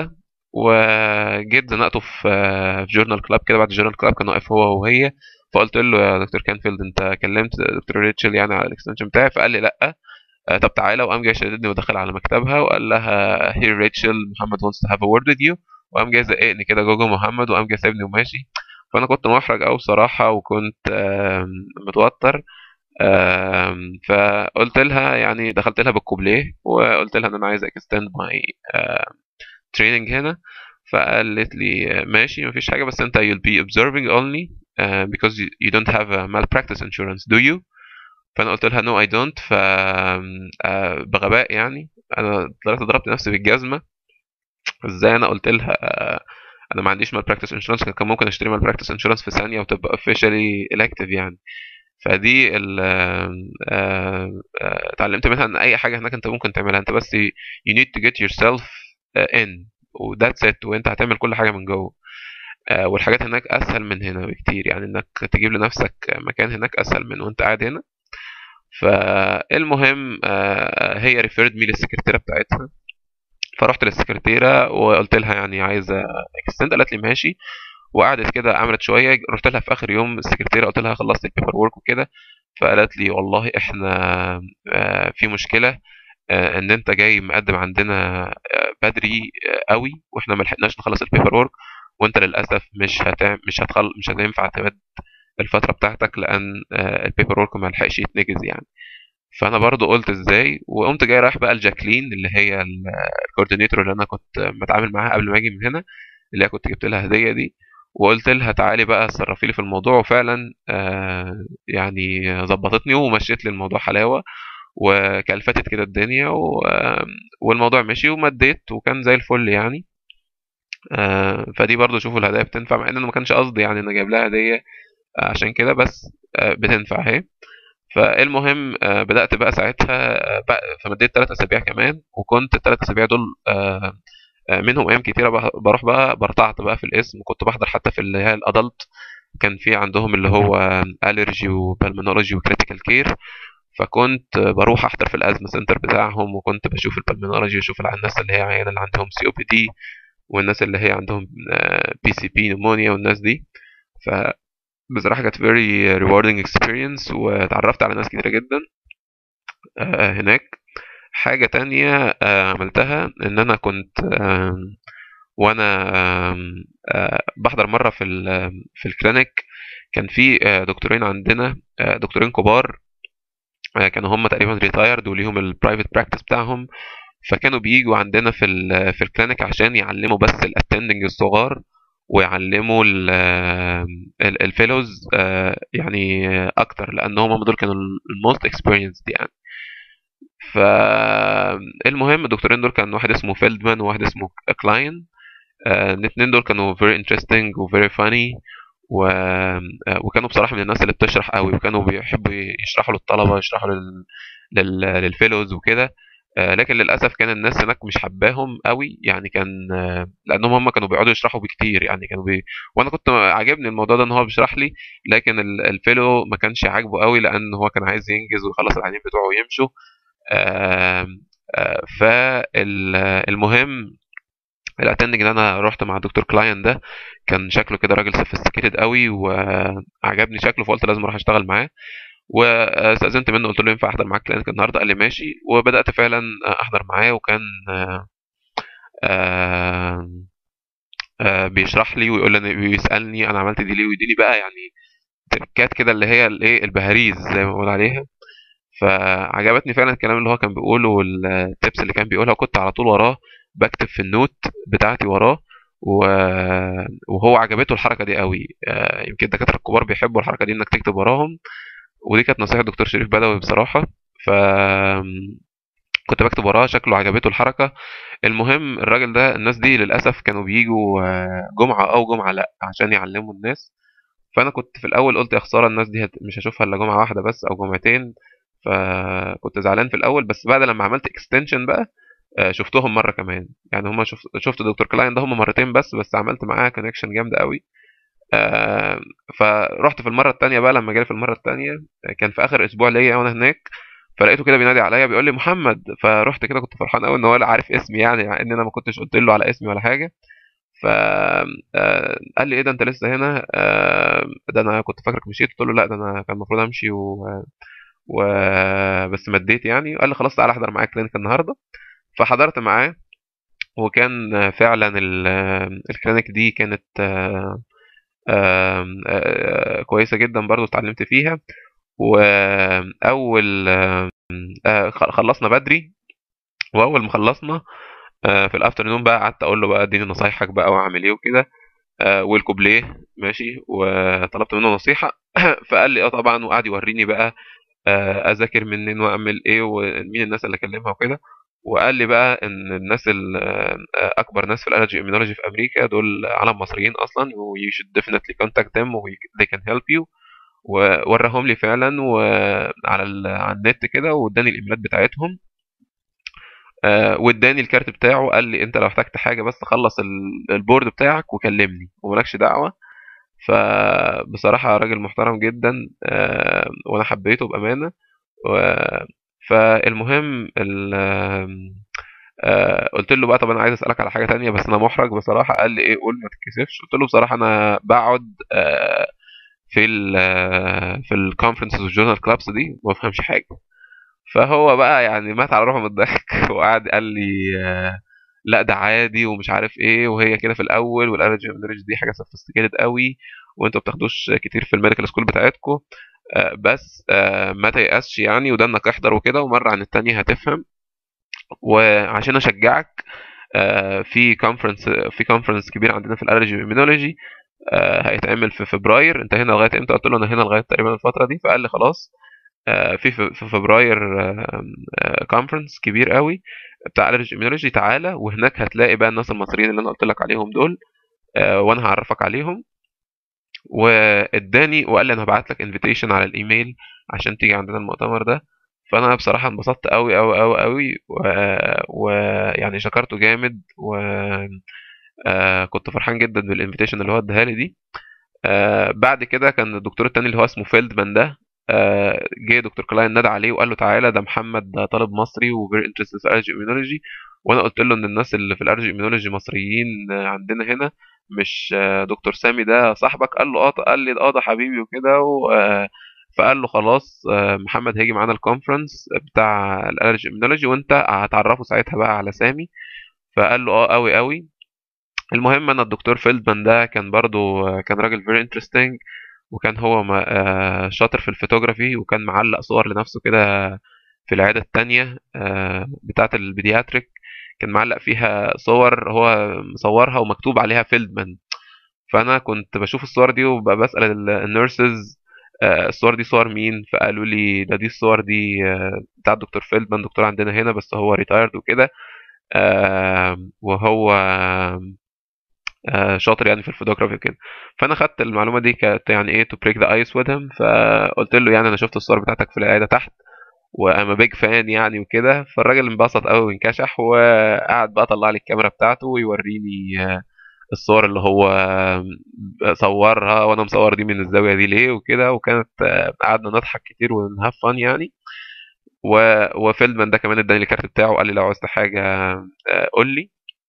وجيت زنقته في في جورنال كلاب كده بعد الجورنال كلاب كان واقف هو وهي فقلت له يا دكتور كانفيلد انت كلمت دكتور ريتشل يعني على الاكستنشن بتاعي فقال لي لا آه، طب تعالى وقام جاي شددني ودخل على مكتبها وقال لها هير ريتشل محمد wants to have a word with you وقام جاي زقني كده جوجو محمد وقام جاي سايبني وماشي فانا كنت محرج قوي بصراحه وكنت آم، متوتر آم، فقلت لها يعني دخلت لها بالكوبليه وقلت لها ان انا عايز اكستند ماي تريننج هنا فقالت لي ماشي مفيش حاجه بس انت you'll be observing only uh, because you, you don't have a malpractice insurance do you فانا قلت لها no I don't ف آه، بغباء يعني انا طلعت ضربت نفسي بالجزمه ازاي انا قلت لها آه، انا ما عنديش malpractice insurance كان كان ممكن اشتري malpractice insurance في ثانيه وتبقى officially elective يعني فدي ال آه، آه، اتعلمت منها ان اي حاجه هناك انت ممكن تعملها انت بس you need to get yourself آه، in وذاتس ات وانت هتعمل كل حاجه من جوه آه، والحاجات هناك اسهل من هنا بكتير يعني انك تجيب لنفسك مكان هناك اسهل من وانت قاعد هنا فالمهم آه، هي ريفيرد مي للسكرتيره بتاعتها فرحت للسكرتيره وقلت لها يعني عايزه اكستند قالت لي ماشي وقعدت كده عملت شويه رحت لها في اخر يوم السكرتيره قلت لها خلصت البيبر ورك وكده فقالت لي والله احنا آه، في مشكله آه، ان انت جاي مقدم عندنا آه، بدري آه، قوي واحنا ما لحقناش نخلص البيبر ورك وانت للاسف مش هتع... مش هتخل... مش هتنفع تمد الفتره بتاعتك لان آه، البيبر ورك ما لحقش يتنجز يعني فانا برضو قلت ازاي وقمت جاي رايح بقى لجاكلين اللي هي ال- الكوردينيتور اللي انا كنت بتعامل معاها قبل ما اجي من هنا اللي هي كنت جبت لها هديه دي وقلت لها تعالي بقى صرفي لي في الموضوع وفعلا آه يعني ظبطتني ومشيت لي الموضوع حلاوه وكلفتت كده الدنيا و... آه، والموضوع مشي ومديت وكان زي الفل يعني آه فدي برضو شوفوا الهدايا بتنفع مع ان انا ما كانش قصدي يعني انا جايب لها هديه آه، عشان كده بس آه بتنفع اهي فالمهم آه، بدأت بقى ساعتها آه، بقى فمديت ثلاث أسابيع كمان وكنت الثلاث أسابيع دول آه، آه، منهم أيام كتيرة بح- بروح بقى برتعت بقى في القسم وكنت بحضر حتى في اللي هي الأدلت كان في عندهم اللي هو ألرجي وبلمونولوجي وكريتيكال كير فكنت بروح أحضر في الأزمة سنتر بتاعهم وكنت بشوف البلمونولوجي وأشوف الناس اللي هي عيانة اللي عندهم سي أو بي دي والناس اللي هي عندهم بي سي بي نمونيا والناس دي فبصراحة كانت very rewarding experience واتعرفت على ناس كتيرة جدا آه، هناك حاجة تانية آه، عملتها إن أنا كنت آم، وأنا آم، آه، بحضر مرة في ال في الكلينيك كان في آه، دكتورين عندنا آه، دكتورين كبار آه، كانوا هم تقريبا ريتايرد وليهم البرايفت براكتس بتاعهم فكانوا بييجوا عندنا في ال في الكلينيك عشان يعلموا بس الاتندنج الصغار ويعلموا الفيلوز يعني آه، اكتر لان هم دول كانوا الموست اكسبيرينسد يعني فالمهم الدكتورين دول كان واحد اسمه فيلدمان وواحد اسمه كلاين آه، الاثنين دول كانوا very interesting و very funny و... آه، وكانوا بصراحة من الناس اللي بتشرح قوي وكانوا بيحبوا يشرحوا للطلبة يشرحوا لل... لل... للفيلوز وكده آه، لكن للأسف كان الناس هناك مش حباهم قوي يعني كان آه، لأنهم هم كانوا بيقعدوا يشرحوا بكتير يعني كانوا بي... وأنا كنت عاجبني الموضوع ده إن هو بيشرح لي لكن ال- الفيلو ما كانش عاجبه قوي لأن هو كان عايز ينجز ويخلص العيانين بتوعه ويمشوا آم، آه، فالمهم الاتندنج اللي انا رحت مع الدكتور كلاين ده كان شكله كده راجل سوفيستيكيتد قوي وعجبني شكله فقلت لازم اروح اشتغل معاه واستاذنت منه قلت له ينفع احضر معاك كلينيك النهارده قال لي ماشي وبدات فعلا احضر معاه وكان آه، آه، آه، بيشرح لي ويقول لي بيسالني انا عملت دي ليه ويديني بقى يعني تركات كده اللي هي الايه البهاريز زي ما بقول عليها فعجبتني فعلا الكلام اللي هو كان بيقوله والتبس اللي كان بيقولها وكنت على طول وراه بكتب في النوت بتاعتي وراه و... وهو عجبته الحركه دي قوي آه، يمكن الدكاتره الكبار بيحبوا الحركه دي انك تكتب وراهم ودي كانت نصيحه الدكتور شريف بدوي بصراحه ف كنت بكتب وراه شكله عجبته الحركه المهم الراجل ده الناس دي للاسف كانوا بيجوا آه، جمعه او جمعه لا عشان يعلموا الناس فانا كنت في الاول قلت يا خساره الناس دي هت... مش هشوفها الا جمعه واحده بس او جمعتين فكنت زعلان في الاول بس بعد لما عملت اكستنشن بقى آه، شفتهم مره كمان يعني هما شفت شفت دكتور كلاين ده هما مرتين بس بس عملت معاه كونكشن جامده قوي آه، فرحت في المره التانية بقى لما جالي في المره التانية آه، كان في اخر اسبوع ليا وانا هناك فلقيته كده بينادي عليا بيقول لي محمد فرحت كده كنت فرحان قوي ان هو عارف اسمي يعني مع ان انا ما كنتش قلت له على اسمي ولا حاجه ف آه، قال لي ايه ده انت لسه هنا آه، ده انا كنت فاكرك مشيت قلت له لا ده انا كان المفروض امشي و... و... بس مديت يعني قال لي خلاص تعالى احضر معايا كلينيك النهارده فحضرت معاه وكان فعلا ال- الكلينيك دي كانت آه، آم، آه، كويسة جدا برضو اتعلمت فيها وأول آه، خ- خلصنا بدري وأول ما خلصنا آه، في الأفترنون بقى قعدت أقول له بقى اديني نصايحك بقى وأعمل إيه وكده آه، والكوبليه ماشي وطلبت منه نصيحة فقال لي اه طبعا وقعد يوريني بقى آه، اذاكر منين واعمل ايه ومين الناس اللي اكلمها وكده وقال لي بقى ان الناس ال- آه، اكبر ناس في الالرجي اميونولوجي في امريكا دول عالم مصريين اصلا و you should definitely contact them و they can help you ووراهم لي فعلا وعلى ال- على النت كده واداني الايميلات بتاعتهم آه، واداني الكارت بتاعه قال لي انت لو احتجت حاجه بس خلص ال- البورد بتاعك وكلمني وملكش دعوه فبصراحه راجل محترم جدا آه، وانا حبيته بامانه و- فالمهم ال آه، قلت له بقى طب انا عايز اسالك على حاجه تانية بس انا محرج بصراحه قال لي ايه قول ما تتكسفش قلت له بصراحه انا بقعد آه، في ال في الكونفرنسز والجورنال كلابس دي ما بفهمش حاجه فهو بقى يعني مات على روحه من الضحك وقعد قال لي آه، لا ده عادي ومش عارف ايه وهي كده في الاول والالرجي والالرجي دي حاجه سوفيستيكيتد قوي وانتوا بتاخدوش كتير في الميديكال سكول بتاعتكم آه، بس آه، ما تيأسش يعني وده انك احضر وكده ومره عن التانية هتفهم وعشان اشجعك آه، في كونفرنس في كونفرنس كبير عندنا في الالرجي والإيميونولوجي آه، هيتعمل في فبراير انت هنا لغايه امتى قلت له انا هنا لغايه تقريبا الفتره دي فقال لي خلاص آه، في في في فبراير كونفرنس كبير قوي بتاع الرجي اميونولوجي تعالى وهناك هتلاقي بقى الناس المصريين اللي انا قلت لك عليهم دول آه، وانا هعرفك عليهم واداني وقال لي انا هبعت لك انفيتيشن على الايميل عشان تيجي عندنا المؤتمر ده فانا بصراحه انبسطت قوي قوي قوي قوي ويعني شكرته جامد وكنت فرحان جدا بالانفيتيشن اللي هو اداها لي دي آه بعد كده كان الدكتور التاني اللي هو اسمه فيلدمان ده آه جه دكتور كلاين نادى عليه وقال له تعالى ده محمد ده طالب مصري وفيري انترستد في الرجي اميونولوجي وانا قلت له ان الناس اللي في الرجي اميونولوجي مصريين آه، عندنا هنا مش آه، دكتور سامي ده صاحبك قال له اه قال لي اه ده حبيبي وكده و- آه، فقال له خلاص آه، محمد هيجي معانا الكونفرنس بتاع الالرجي اميونولوجي وانت هتعرفه ساعتها بقى على سامي فقال له اه قوي قوي المهم انا الدكتور فيلدمان ده كان برضو آه، كان راجل very interesting وكان هو ما- آه، شاطر في الفوتوغرافي وكان معلق صور لنفسه كده في العيادة التانية آه، بتاعة البيدياتريك كان معلق فيها صور هو مصورها ومكتوب عليها فيلدمان فأنا كنت بشوف الصور دي وبسأل النيرسز الصور دي صور مين فقالوا لي ده دي الصور دي آه، بتاع الدكتور فيلدمان دكتور عندنا هنا بس هو ريتايرد وكده آه، وهو آه، شاطر يعني في الفوتوغرافي وكده فانا خدت المعلومه دي كانت يعني ايه تو بريك ذا ايس وذ هيم فقلت له يعني انا شفت الصور بتاعتك في العياده تحت وانا بيج فان يعني وكده فالراجل انبسط قوي وانكشح وقعد بقى طلع لي الكاميرا بتاعته ويوريني آه، الصور اللي هو آه، صورها وانا مصور دي من الزاويه دي ليه وكده وكانت آه، قعدنا نضحك كتير ونهاف فن يعني و... وفيلدمان ده كمان اداني الكارت بتاعه وقال لي لو عاوزت حاجه آه، قول لي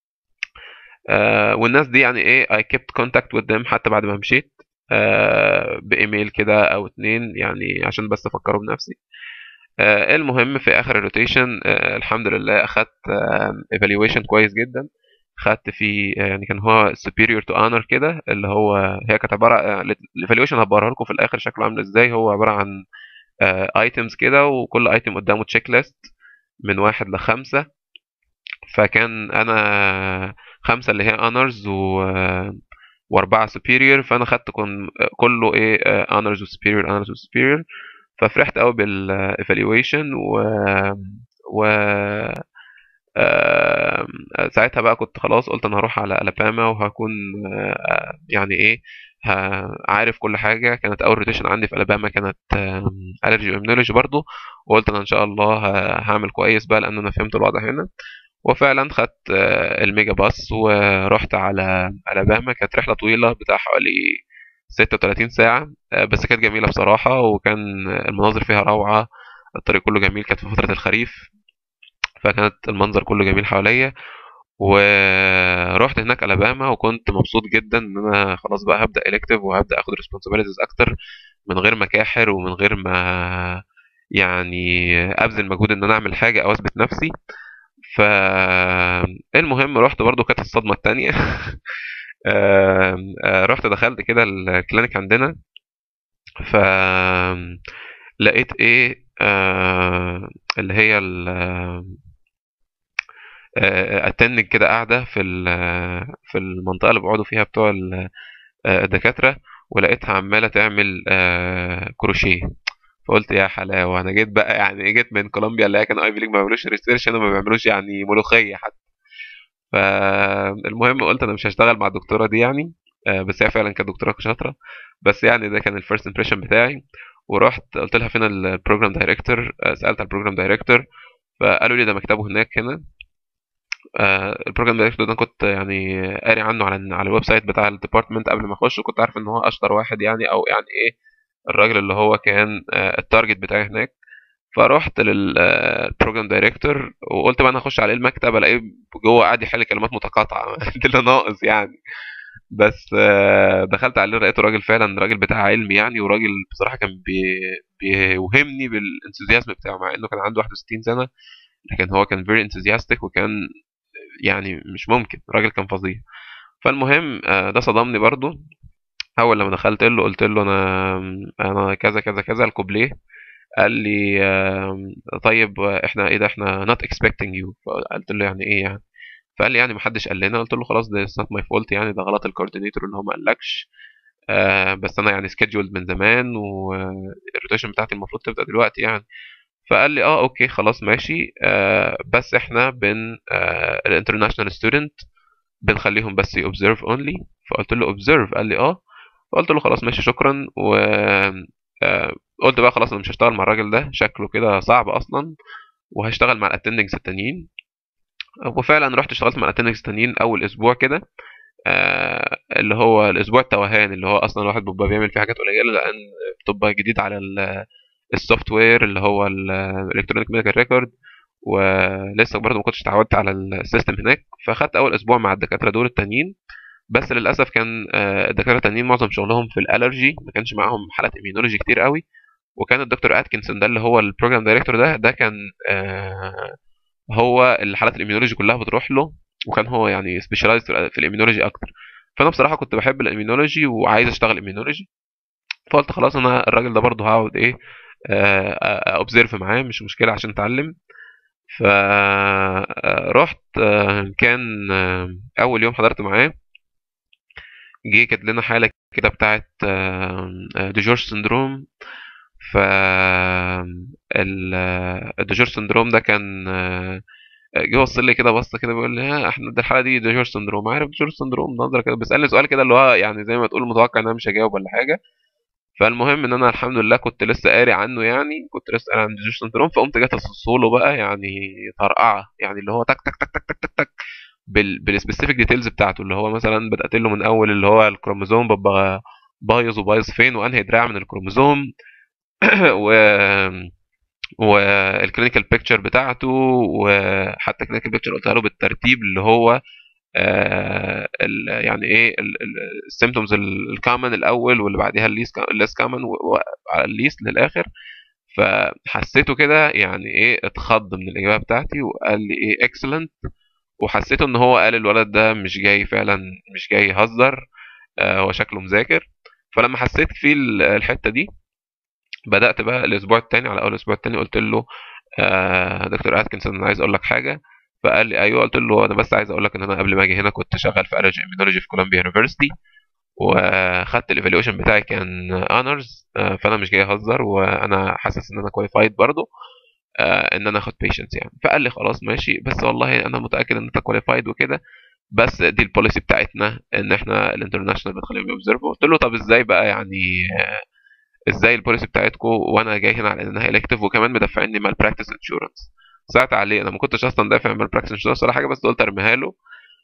آه والناس دي يعني ايه I kept contact with them حتى بعد ما مشيت آه بإيميل كده أو اتنين يعني عشان بس أفكروا بنفسي آه المهم في آخر الروتيشن آه الحمد لله أخدت آه evaluation كويس جدا خدت فيه آه يعني كان هو superior to honor كده اللي هو هي كانت عبارة آه الايفالويشن هبوريها لكم في الآخر شكله عامل ازاي هو عبارة عن ايتمز كده وكل ايتم قدامه تشيك ليست من واحد لخمسة فكان انا خمسة اللي هي honors و واربعة superior فانا خدت كن... كله ايه آه، honors و superior honors و superior ففرحت قوي بال evaluation و و آه، ساعتها بقى كنت خلاص قلت انا هروح على الاباما وهكون آه، يعني ايه ه- عارف كل حاجه كانت اول روتيشن عندي في الاباما كانت الرجي واميونولوجي برضو وقلت انا ان شاء الله ه- هعمل كويس بقى لان انا فهمت الوضع هنا وفعلا خدت آه، الميجا باص ورحت على الاباما كانت رحله طويله بتاع حوالي 36 ساعه آه، بس كانت جميله بصراحه وكان المناظر فيها روعه الطريق كله جميل كانت في فتره الخريف فكانت المنظر كله جميل حواليا رحت هناك الاباما وكنت مبسوط جدا ان انا خلاص بقى هبدا الكتيف وهبدا اخد ريسبونسابيلتيز اكتر من غير ما كاحر ومن غير ما يعني ابذل مجهود ان انا اعمل حاجه او اثبت نفسي فالمهم رحت برضو كانت الصدمه التانية رحت دخلت كده الكلينيك عندنا ف لقيت ايه آه اللي هي اتنج كده قاعده في في المنطقه اللي بيقعدوا فيها بتوع الدكاتره ولقيتها عماله تعمل كروشيه فقلت يا حلاوه انا جيت بقى يعني جيت من كولومبيا اللي هي كان ايفي ليج ما بيعملوش ريسيرش انا ما بيعملوش يعني ملوخيه حتى فالمهم قلت انا مش هشتغل مع الدكتوره دي يعني بس هي فعلا كانت دكتوره شاطره بس يعني ده كان الفيرست امبريشن بتاعي ورحت قلت لها فين البروجرام دايركتور سالت على البروجرام دايركتور فقالوا لي ده مكتبه هناك هنا البروجرام دايركتور ده كنت يعني قاري عنه على على الويب سايت بتاع الديبارتمنت قبل ما اخش وكنت عارف ان هو اشطر واحد يعني او يعني ايه الراجل اللي هو كان التارجت بتاعي هناك فرحت للبروجرام دايركتور وقلت بقى انا هخش على المكتب الاقيه جوه قاعد يحل كلمات متقاطعه ده اللي ناقص يعني بس دخلت عليه لقيته راجل فعلا راجل بتاع علم يعني وراجل بصراحه كان بي بيوهمني بالانثوزيازم بتاعه مع انه كان عنده 61 سنه لكن هو كان فيري انثوزياستيك وكان يعني مش ممكن راجل كان فظيع فالمهم ده صدمني برضو اول لما دخلت له قلت له انا انا كذا كذا كذا الكوبليه قال لي طيب احنا ايه ده احنا not expecting you فقلت له يعني ايه يعني فقال لي يعني محدش قال لنا قلت له خلاص ده not my fault يعني ده غلط الكوردينيتور ان هو ما قالكش آه بس انا يعني سكيدجولد من زمان والروتيشن بتاعتي المفروض تبدا دلوقتي يعني فقال لي اه اوكي خلاص ماشي آه بس احنا بن آه الانترناشونال ستودنت بنخليهم بس يوبزرف اونلي فقلت له اوبزرف قال لي اه فقلت له خلاص ماشي شكرا و آه قلت بقى خلاص انا مش هشتغل مع الراجل ده شكله كده صعب اصلا وهشتغل مع الاتندنجز التانيين وفعلا رحت اشتغلت مع الاتندنجز التانيين اول اسبوع كده آه اللي هو الاسبوع التوهان اللي هو اصلا الواحد بيبقى بيعمل فيه حاجات قليله لان بتبقى جديد على السوفت وير اللي هو الالكترونيك ميديكال ريكورد ولسه برضه ما كنتش اتعودت على السيستم هناك فاخدت اول اسبوع مع الدكاتره دول التانيين بس للاسف كان الدكاتره التانيين معظم شغلهم في الالرجي ما كانش معاهم حالات اميونولوجي كتير قوي وكان الدكتور اتكنسون ده اللي هو البروجرام دايركتور ده ده كان آه هو الحالات الاميونولوجي كلها بتروح له وكان هو يعني سبيشالايزد في الاميونولوجي اكتر فانا بصراحه كنت بحب الاميونولوجي وعايز اشتغل اميونولوجي فقلت خلاص انا الراجل ده برضه هقعد ايه اوبزرف معاه مش مشكله عشان اتعلم فرحت كان اول يوم حضرت معاه جه كانت لنا حاله كده بتاعه ديجورج سندروم ف الديجور سندروم ده كان جه وصل لي كده بصه كده بيقول لي ها احنا ده الحاله دي ديجور سندروم عارف ديجور سندروم نظره كده بيسالني سؤال كده اللي هو يعني زي ما تقول متوقع ان انا مش هجاوب ولا حاجه فالمهم ان انا الحمد لله كنت لسه قاري عنه يعني كنت لسه قاري عن ديجور سندروم فقمت جت له بقى يعني طرقعه يعني اللي هو تك تك تك تك تك تك, تك بال بالسبيسيفيك ديتيلز بتاعته اللي هو مثلا بدات له من اول اللي هو الكروموزوم ببقى بايظ وبايظ فين وانهي دراع من الكروموزوم و والكلينيكال بيكتشر بتاعته وحتى الكلينيكال بيكتشر قلتها له بالترتيب اللي هو آه يعني ايه السيمتومز الكومن الاول واللي بعديها الليس كومن وعلى الليست للاخر فحسيته كده يعني ايه اتخض من الاجابه بتاعتي وقال لي ايه اكسلنت وحسيته ان هو قال الولد ده مش جاي فعلا مش جاي يهزر آه هو شكله مذاكر فلما حسيت فيه الحته دي بدات بقى الاسبوع الثاني على اول الاسبوع الثاني قلت له آه دكتور اتكنسون انا عايز اقول لك حاجه فقال لي ايوه قلت له انا بس عايز اقول لك ان انا قبل ما اجي هنا كنت شغال في الرجي اميونولوجي في كولومبيا يونيفرسيتي وخدت الايفالويشن بتاعي كان اونرز آه فانا مش جاي اهزر وانا حاسس ان انا كواليفايد برضه آه ان انا اخد بيشنتس يعني فقال لي خلاص ماشي بس والله انا متاكد ان انت كواليفايد وكده بس دي البوليسي بتاعتنا ان احنا الانترناشونال بنخليهم يوبزرفوا قلت له طب ازاي بقى يعني آه ازاي البوليسي بتاعتكم وانا جاي هنا على انها الكتيف وكمان مدفعيني مال براكتس انشورنس ساعت عليه انا ما كنتش اصلا دافع مال براكتس انشورنس ولا حاجه بس قلت ارميها له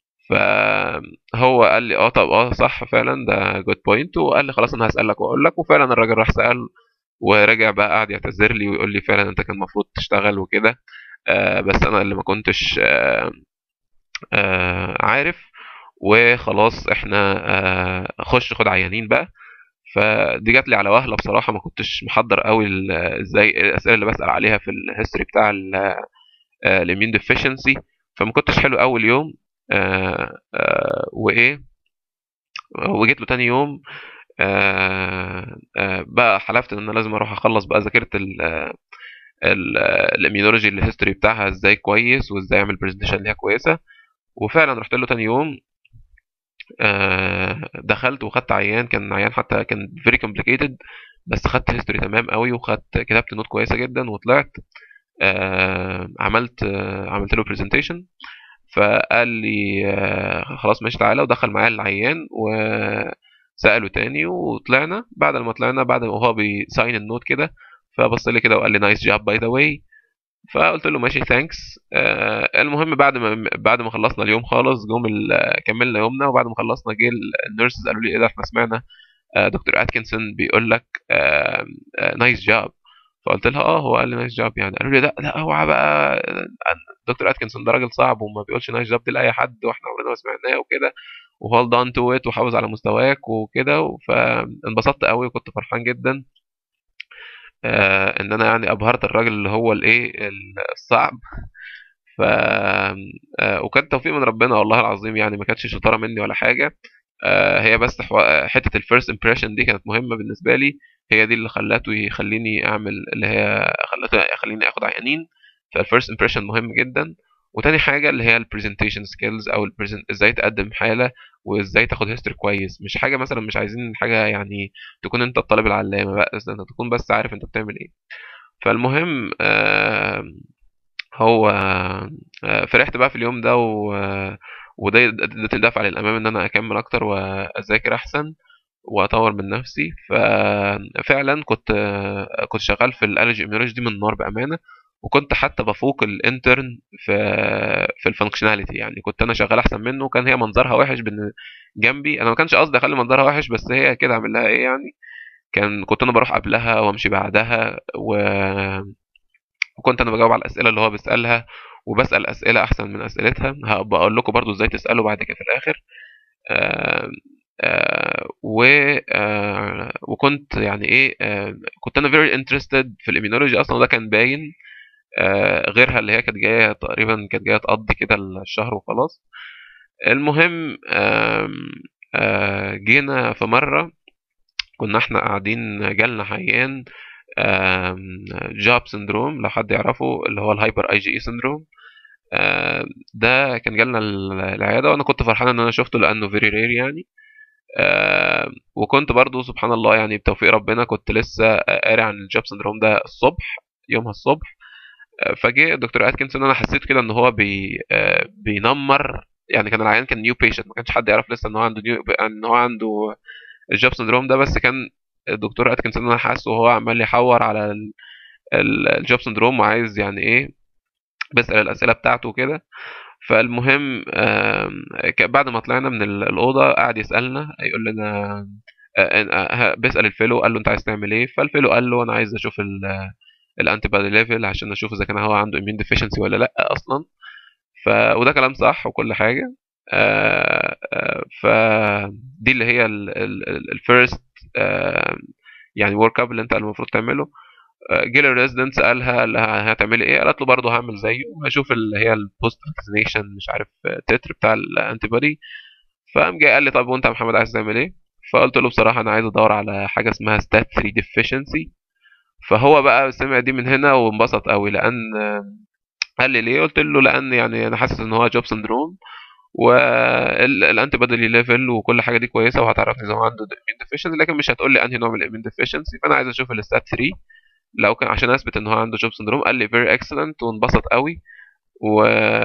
فهو قال لي اه طب اه صح فعلا ده جود بوينت وقال لي خلاص انا هسالك واقول لك وفعلا الراجل راح سال ورجع بقى قعد يعتذر لي ويقول لي فعلا انت كان المفروض تشتغل وكده آه بس انا اللي ما كنتش آه آه عارف وخلاص احنا آه، خش خد عيانين بقى فدي جات لي على وهله بصراحه ما كنتش محضر قوي ال- ازاي الاسئله اللي بسال عليها في الهيستوري بتاع الاميون ديفيشنسي فما كنتش حلو اول يوم آه، آه، وايه وجيت له تاني يوم آه، آه، بقى حلفت ان انا لازم اروح اخلص بقى ذاكرت الاميونولوجي الهيستوري بتاعها ازاي كويس وازاي اعمل برزنتيشن ليها كويسه وفعلا رحت له تاني يوم آه، دخلت وخدت عيان كان عيان حتى كان فيري كومبليكيتد بس خدت هيستوري تمام قوي وخدت كتبت نوت كويسه جدا وطلعت آه، عملت آه، عملت له برزنتيشن فقال لي آه، خلاص ماشي تعالى ودخل معايا العيان وسأله تاني وطلعنا بعد ما طلعنا بعد ما هو بيساين النوت كده فبص لي كده وقال لي نايس جاب باي ذا واي فقلت له ماشي ثانكس آه المهم بعد ما بعد ما خلصنا اليوم خالص جم ال- كملنا يومنا وبعد ما خلصنا جه النيرسز قالوا لي ايه ده احنا سمعنا آه دكتور اتكنسون بيقول لك نايس جاب فقلت لها اه هو قال لي نايس جاب يعني قالوا لي لا لا اوعى بقى آه، دكتور اتكنسون ده راجل صعب وما بيقولش نايس جاب دي لاي حد واحنا عمرنا ما سمعناه وكده وهول دان تو ات وحافظ على مستواك وكده فانبسطت قوي وكنت فرحان جدا آه ان انا يعني ابهرت الراجل اللي هو الايه الصعب ف آه، وكان توفيق من ربنا والله العظيم يعني ما كانتش شطاره مني ولا حاجه آه، هي بس حو- حته الفيرست امبريشن دي كانت مهمه بالنسبه لي هي دي اللي خلته يخليني اعمل اللي هي خلته يخليني اخد عيانين فالفيرست امبريشن مهم جدا وتاني حاجه اللي هي البرزنتيشن سكيلز او البرزنت ازاي تقدم حاله وازاي تاخد هيستوري كويس مش حاجه مثلا مش عايزين حاجه يعني تكون انت الطالب العلامه بقى بس انت تكون بس عارف انت بتعمل ايه فالمهم آه هو آه، فرحت بقى في اليوم ده و... وده ادتني الدفعة للأمام إن أنا أكمل أكتر وأذاكر أحسن وأطور من نفسي ففعلا كنت آه، كنت شغال في الألرجي إميونولوجي دي من النار بأمانة وكنت حتى بفوق الانترن في في الفانكشناليتي يعني كنت انا شغال احسن منه وكان هي منظرها وحش بن- جنبي انا ما كانش قصدي اخلي منظرها وحش بس هي كده اعمل لها ايه يعني كان كنت انا بروح قبلها وامشي بعدها و... وكنت انا بجاوب على الاسئله اللي هو بيسالها وبسال اسئله احسن من اسئلتها هبقى اقول لكم برضو ازاي تسالوا بعد كده في الاخر آه آه و آه وكنت يعني ايه آه كنت انا very interested في الاميونولوجي اصلا وده كان باين آه غيرها اللي هي كانت جايه تقريبا كانت جايه تقضي كده الشهر وخلاص المهم آم، آه جينا في مره كنا احنا قاعدين جالنا عيان جاب سندروم لو حد يعرفه اللي هو الهايبر اي جي اي سندروم آم، ده كان جالنا ال- العياده وانا كنت فرحان ان انا شفته لانه فيري رير يعني آم، وكنت برضو سبحان الله يعني بتوفيق ربنا كنت لسه قاري عن الجاب سندروم ده الصبح يومها الصبح آه، فجه الدكتور اتكنسون انا حسيت كده ان هو بي آه، بينمر يعني كان العيان كان نيو بيشنت ما كانش حد يعرف لسه ان هو عنده نيو ان هو عنده الجاب سندروم ده بس كان الدكتور اتكنسون انا حاسه وهو عمال يحور على ال- ال- الجاب سندروم وعايز يعني ايه بيسأل الأسئلة بتاعته وكده فالمهم آم، ك- بعد ما طلعنا من ال- الأوضة قعد يسألنا يقول لنا آه، آه، بيسأل الفيلو قال له أنت عايز تعمل إيه فالفيلو قال له أنا عايز أشوف الأنتي بادي ليفل عشان أشوف إذا كان هو عنده immune deficiency ولا لأ أصلا ف وده كلام صح وكل حاجة آه، آه، فدي اللي هي الفيرست يعني ورك اب اللي انت المفروض تعمله آه، جه للريزيدنت سالها قال لها هتعملي ايه قالت له برضه هعمل زيه وهشوف اللي هي البوست فاكسينيشن مش عارف آه، تتر بتاع الانتي بودي فقام جاي قال لي طب وانت يا محمد عايز تعمل ايه فقلت له بصراحه انا عايز ادور على حاجه اسمها ستات 3 ديفيشنسي فهو بقى سمع دي من هنا وانبسط قوي لان آه، قال لي ليه قلت له لان يعني انا حاسس ان هو جوب سندروم والانتي بودي ليفل وكل حاجه دي كويسه وهتعرفني اذا هو عنده immune deficiency لكن مش هتقول لي انهي نوع من الامين deficiency فانا عايز اشوف الستات 3 لو كان عشان اثبت ان هو عنده جوب سندروم قال لي very excellent وانبسط قوي و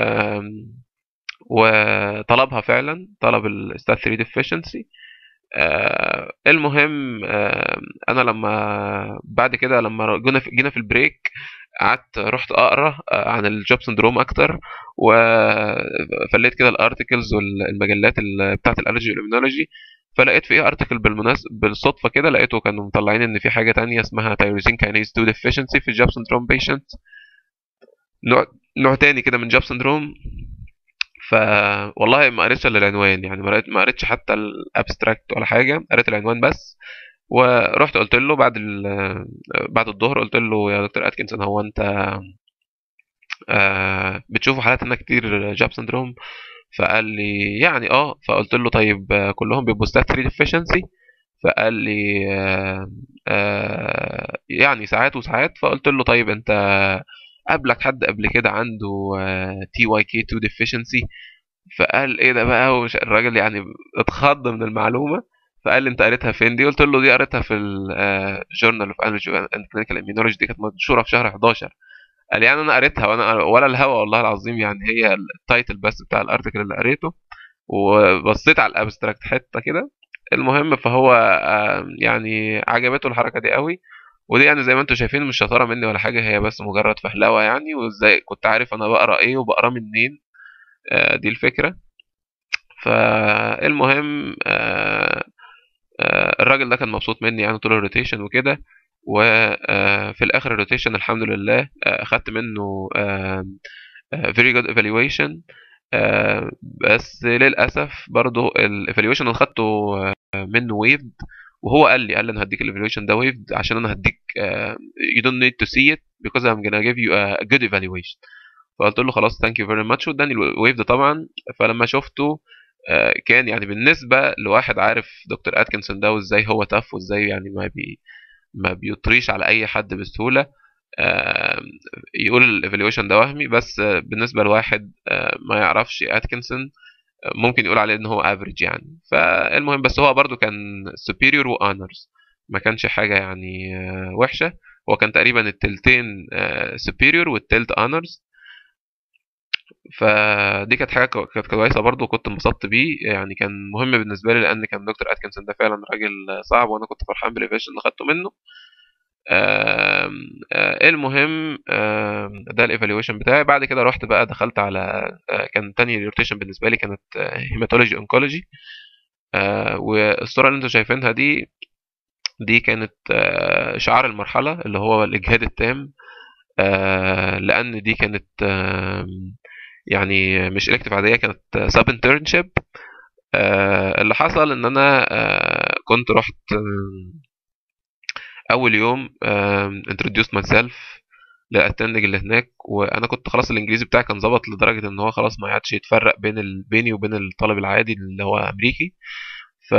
وطلبها فعلا طلب الستات 3 deficiency آه المهم آه انا لما بعد كده لما جينا في جينا في البريك قعدت رحت اقرا آه، عن الجوب سندروم اكتر وفليت كده الارتكلز والمجلات ال- بتاعه الالرجي والاميونولوجي فلقيت في ايه ارتكل بالمناسبه بالصدفه كده لقيته كانوا مطلعين ان في حاجه تانية اسمها تايروزين كاينيز 2 ديفيشنسي في الجوب سندروم بيشنت نوع نوع تاني كده من جوب سندروم ف والله ما قريتش الا العنوان يعني ما قريت- ما قريتش حتى الابستراكت ولا حاجه قريت العنوان بس ورحت قلت له بعد ال... بعد الظهر قلت له يا دكتور اتكنسون هو انت آه بتشوفوا حالات هنا كتير جاب سندروم فقال لي يعني اه فقلت له طيب آه، كلهم بيبقوا ستات 3 ديفيشنسي فقال لي آه آه يعني ساعات وساعات فقلت له طيب انت قابلك حد قبل كده عنده تي واي كي 2 ديفيشنسي فقال ايه ده بقى ومش الراجل يعني اتخض من المعلومه فقال لي انت قريتها فين دي قلت له دي قريتها في الجورنال اوف انرجي اند كلينيكال اميونولوجي دي كانت منشوره في شهر 11 قال لي يعني انا قريتها وانا ولا الهوا والله العظيم يعني هي التايتل بس بتاع الارتكل اللي قريته وبصيت على الابستراكت حته كده المهم فهو آه، يعني عجبته الحركه دي قوي ودي يعني زي ما انتم شايفين مش شطاره مني ولا حاجه هي بس مجرد فهلوه يعني وازاي كنت عارف انا بقرا ايه وبقراه منين آه، دي الفكره فالمهم آه، آه، الراجل ده كان مبسوط مني يعني طول الروتيشن وكده وفي الاخر الروتيشن الحمد لله آه، اخدت منه آه، آه، very good evaluation آه، بس للاسف برضو الايفالويشن اللي خدته آه، منه ويفد وهو قال لي قال لي انا هديك الايفالويشن ده ويفد عشان انا هديك آه، you don't need to see it because I'm gonna give you a good evaluation فقلت له خلاص ثانك يو فيري ماتش واداني الويف ده طبعا فلما شفته آه، كان يعني بالنسبه لواحد عارف دكتور اتكنسون ده وازاي هو تف وازاي يعني ما بي ما بيطريش على اي حد بسهوله آه، يقول الايفالويشن ده وهمي بس آه، بالنسبه لواحد آه، ما يعرفش اتكنسون آه، ممكن يقول عليه ان هو افريج يعني فالمهم بس هو برضو كان superior وانرز ما كانش حاجه يعني آه، وحشه هو كان تقريبا التلتين آه، superior والتلت انرز فدي كانت حاجه كو- كانت كويسه برضو وكنت انبسطت بيه يعني كان مهم بالنسبه لي لان كان دكتور اتكنسون ده فعلا راجل صعب وانا كنت فرحان بالايفيشن اللي خدته منه آم، آه، المهم آم، ده الايفالويشن بتاعي بعد كده رحت بقى دخلت على آه، كان تاني روتيشن بالنسبه لي كانت هيماتولوجي اونكولوجي والصوره اللي انتم شايفينها دي دي كانت آه، شعار المرحله اللي هو الاجهاد التام آه، لان دي كانت آم، يعني مش الكتف عاديه كانت سب انترنشيب اللي حصل ان انا آه، كنت رحت آم، اول يوم انتروديوس ماي سيلف للاتندنج اللي هناك وانا كنت خلاص الانجليزي بتاعي كان ظبط لدرجه ان هو خلاص ما عادش يتفرق بين ال... بيني وبين الطالب العادي اللي هو امريكي ف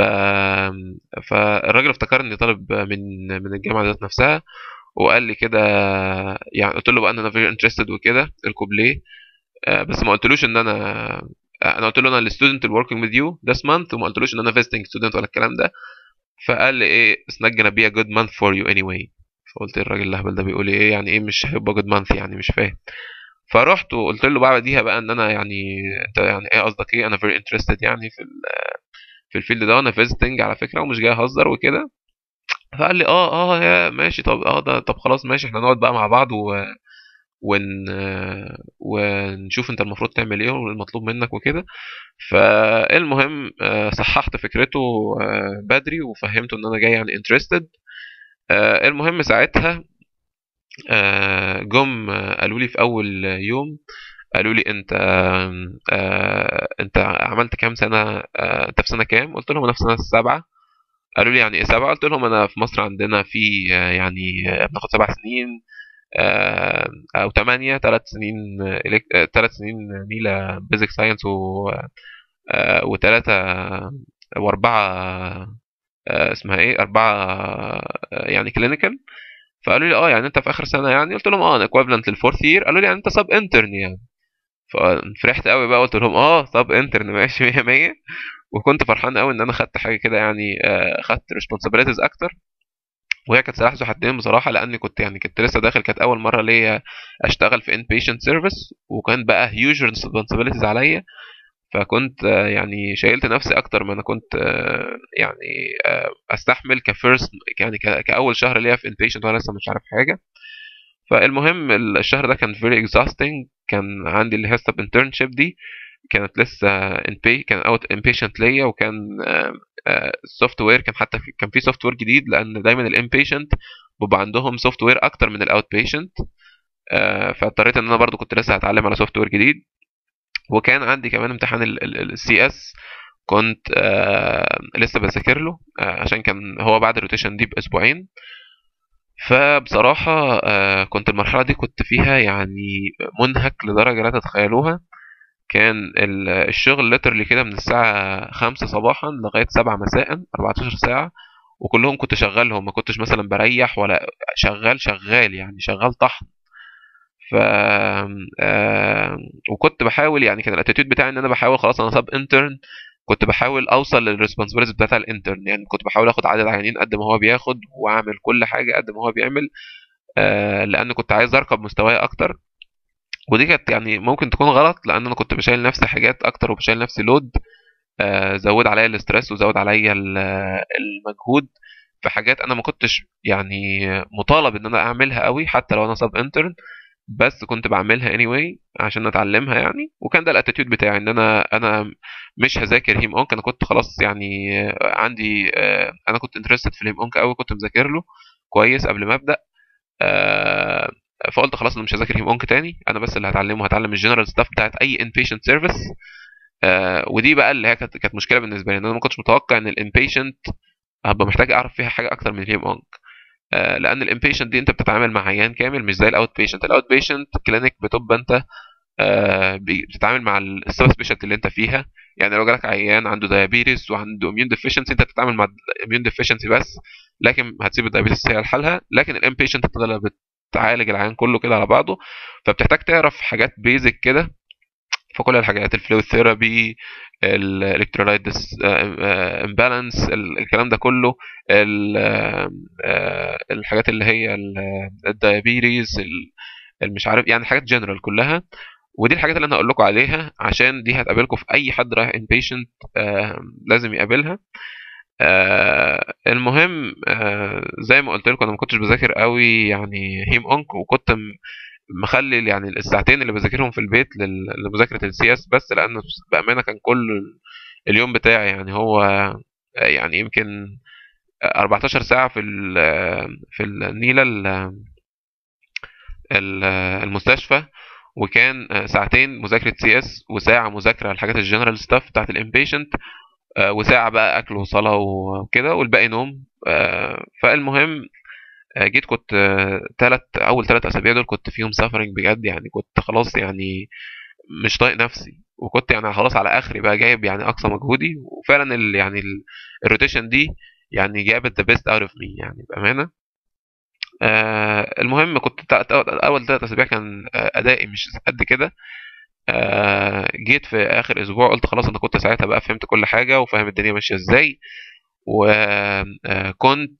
فالراجل افتكرني طالب من من الجامعه ذات نفسها وقال لي كده يعني قلت له بقى ان انا فيري انترستد وكده الكوبليه آه، بس ما قلتلوش ان انا آه، انا قلت له انا الستودنت اللي working with you this month وما قلتلوش ان انا visiting student ولا الكلام ده فقال لي ايه it's not gonna be a good month for you anyway فقلت الراجل الهبل ده بيقول ايه يعني ايه مش هيبقى good month يعني مش فاهم فرحت وقلت له بعديها بقى ان انا يعني انت يعني ايه قصدك ايه انا very interested يعني في ال في الفيلد ده وانا visiting على فكره ومش جاي اهزر وكده فقال لي اه اه يا ماشي طب اه ده طب خلاص ماشي احنا نقعد بقى مع بعض و ون ونشوف انت المفروض تعمل ايه والمطلوب منك وكده فالمهم آه، صححت فكرته آه، بدري وفهمته ان انا جاي يعني interested آه، المهم ساعتها آه، جم آه، قالوا لي في اول يوم قالوا لي انت آه، انت عملت كام سنه آه، انت في سنه كام قلت لهم انا في سنه سبعه قالوا لي يعني ايه سبعه قلت لهم انا في مصر عندنا في آه، يعني آه، بناخد سبع سنين آه، او ثمانيه ثلاث سنين ثلاث سنين نيله بيزك ساينس و آه، وثلاثه واربعه آه، اسمها ايه اربعه آه، يعني كلينيكال فقالوا لي اه يعني انت في اخر سنه يعني قلت لهم اه انا اكويفالنت للفورث يير قالوا لي يعني انت سب انترن يعني ففرحت قوي بقى قلت لهم اه سب انترن ماشي 100 100 وكنت فرحان قوي ان انا خدت حاجه كده يعني آه، خدت ريسبونسابيلتيز اكتر وهي كانت سلاح ذو حدين بصراحه لاني كنت يعني كنت لسه داخل كانت اول مره ليا اشتغل في ان بيشنت سيرفيس وكان بقى هيوج ريسبونسابيلتيز عليا فكنت آه، يعني شايلت نفسي اكتر ما انا كنت آه، يعني آه، استحمل كفيرست يعني ك- كاول شهر ليا في ان بيشنت وانا لسه مش عارف حاجه فالمهم الشهر ده كان very exhausting كان عندي اللي هي step internship دي كانت لسه ان بي كان اوت امبيشنت ليا وكان السوفت وير كان حتى في كان في سوفت وير جديد لان دايما الامبيشنت بيبقى عندهم سوفت وير اكتر من الاوت بيشنت فاضطريت ان انا برضو كنت لسه هتعلم على سوفت وير جديد وكان عندي كمان امتحان السي اس كنت آه لسه بذاكر له آه عشان كان هو بعد الروتيشن دي باسبوعين فبصراحة آه كنت المرحلة دي كنت فيها يعني منهك لدرجة لا تتخيلوها كان ال- الشغل ليترلي كده من الساعة خمسة صباحا لغاية سبعة مساء 14 ساعة وكلهم كنت شغالهم ما كنتش مثلا بريح ولا شغال شغال يعني شغال طحن ف آم، وكنت بحاول يعني كان الاتيتيود بتاعي ان انا بحاول خلاص انا سب انترن كنت بحاول اوصل للريسبونسبيلتي بتاعت الانترن يعني كنت بحاول اخد عدد عيانين قد ما هو بياخد واعمل كل حاجه قد ما هو بيعمل آه لان كنت عايز اركب مستواي اكتر ودي كانت يعني ممكن تكون غلط لان انا كنت بشيل نفسي حاجات اكتر وبشيل نفسي لود آه زود عليا الاسترس وزود عليا ال- المجهود في حاجات انا ما كنتش يعني مطالب ان انا اعملها قوي حتى لو انا سب انترن بس كنت بعملها anyway عشان اتعلمها يعني وكان ده الاتيتيود بتاعي ان انا انا مش هذاكر هيم اونك انا كنت خلاص يعني آه، عندي آه، انا كنت انترستد في الهيم اونك قوي كنت مذاكر له كويس قبل ما ابدا آه، فقلت خلاص انا مش هذاكر هيم اونك تاني انا بس اللي هتعلمه هتعلم الجنرال ستاف بتاعت اي inpatient سيرفيس ودي بقى اللي هي كانت كانت مشكله بالنسبه لي ان انا ما كنتش متوقع ان الانبيشنت هبقى محتاج اعرف فيها حاجه اكتر من الهيم اونك آه، لان الانبيشنت دي انت بتتعامل مع عيان كامل مش زي الاوت بيشنت الاوت بيشنت كلينيك بتبقى انت آه، بي- بتتعامل مع السب سبيشالتي اللي انت فيها يعني لو جالك عيان عنده دايابيتس وعنده اميون ديفيشنسي انت بتتعامل مع الاميون ديفيشنسي بس لكن هتسيب الدايابيتس هي لحالها لكن الانبيشنت انت اللي بتعالج العيان كله كده على بعضه فبتحتاج تعرف حاجات بيزك كده في كل الحاجات الفلويد ثيرابي الالكترولايت امبالانس الكلام ده كله ال- آه، الحاجات اللي هي الدايابيتس مش عارف يعني حاجات جنرال كلها ودي الحاجات اللي انا هقول لكم عليها عشان دي هتقابلكم في اي حد رايح انبيشنت لازم يقابلها آه المهم آه زي ما قلت لكم انا ما كنتش بذاكر قوي يعني هيم اونك وكنت م- مخلي يعني الساعتين اللي بذاكرهم في البيت لل- لمذاكره السي اس بس لان بامانه كان كل اليوم بتاعي يعني هو آه، يعني يمكن 14 ساعه في ال- في النيله ال- ال- المستشفى وكان آه، ساعتين مذاكره سي اس وساعه مذاكره الحاجات الجنرال ستاف بتاعت الانبيشنت وساعه بقى اكل وصلاه وكده والباقي نوم آه، فالمهم آه، جيت كنت ثلاث اول ثلاث اسابيع دول كنت فيهم سافرنج بجد يعني كنت خلاص يعني مش طايق نفسي وكنت يعني خلاص على اخري بقى جايب يعني اقصى مجهودي وفعلا ال يعني ال- الروتيشن دي يعني جابت ذا بيست اوت اوف مي يعني بامانه آه المهم كنت تا- تا- اول ثلاث اسابيع كان آه، ادائي مش قد كده آه جيت في اخر اسبوع قلت خلاص انا كنت ساعتها بقى فهمت كل حاجه وفاهم الدنيا ماشيه ازاي وكنت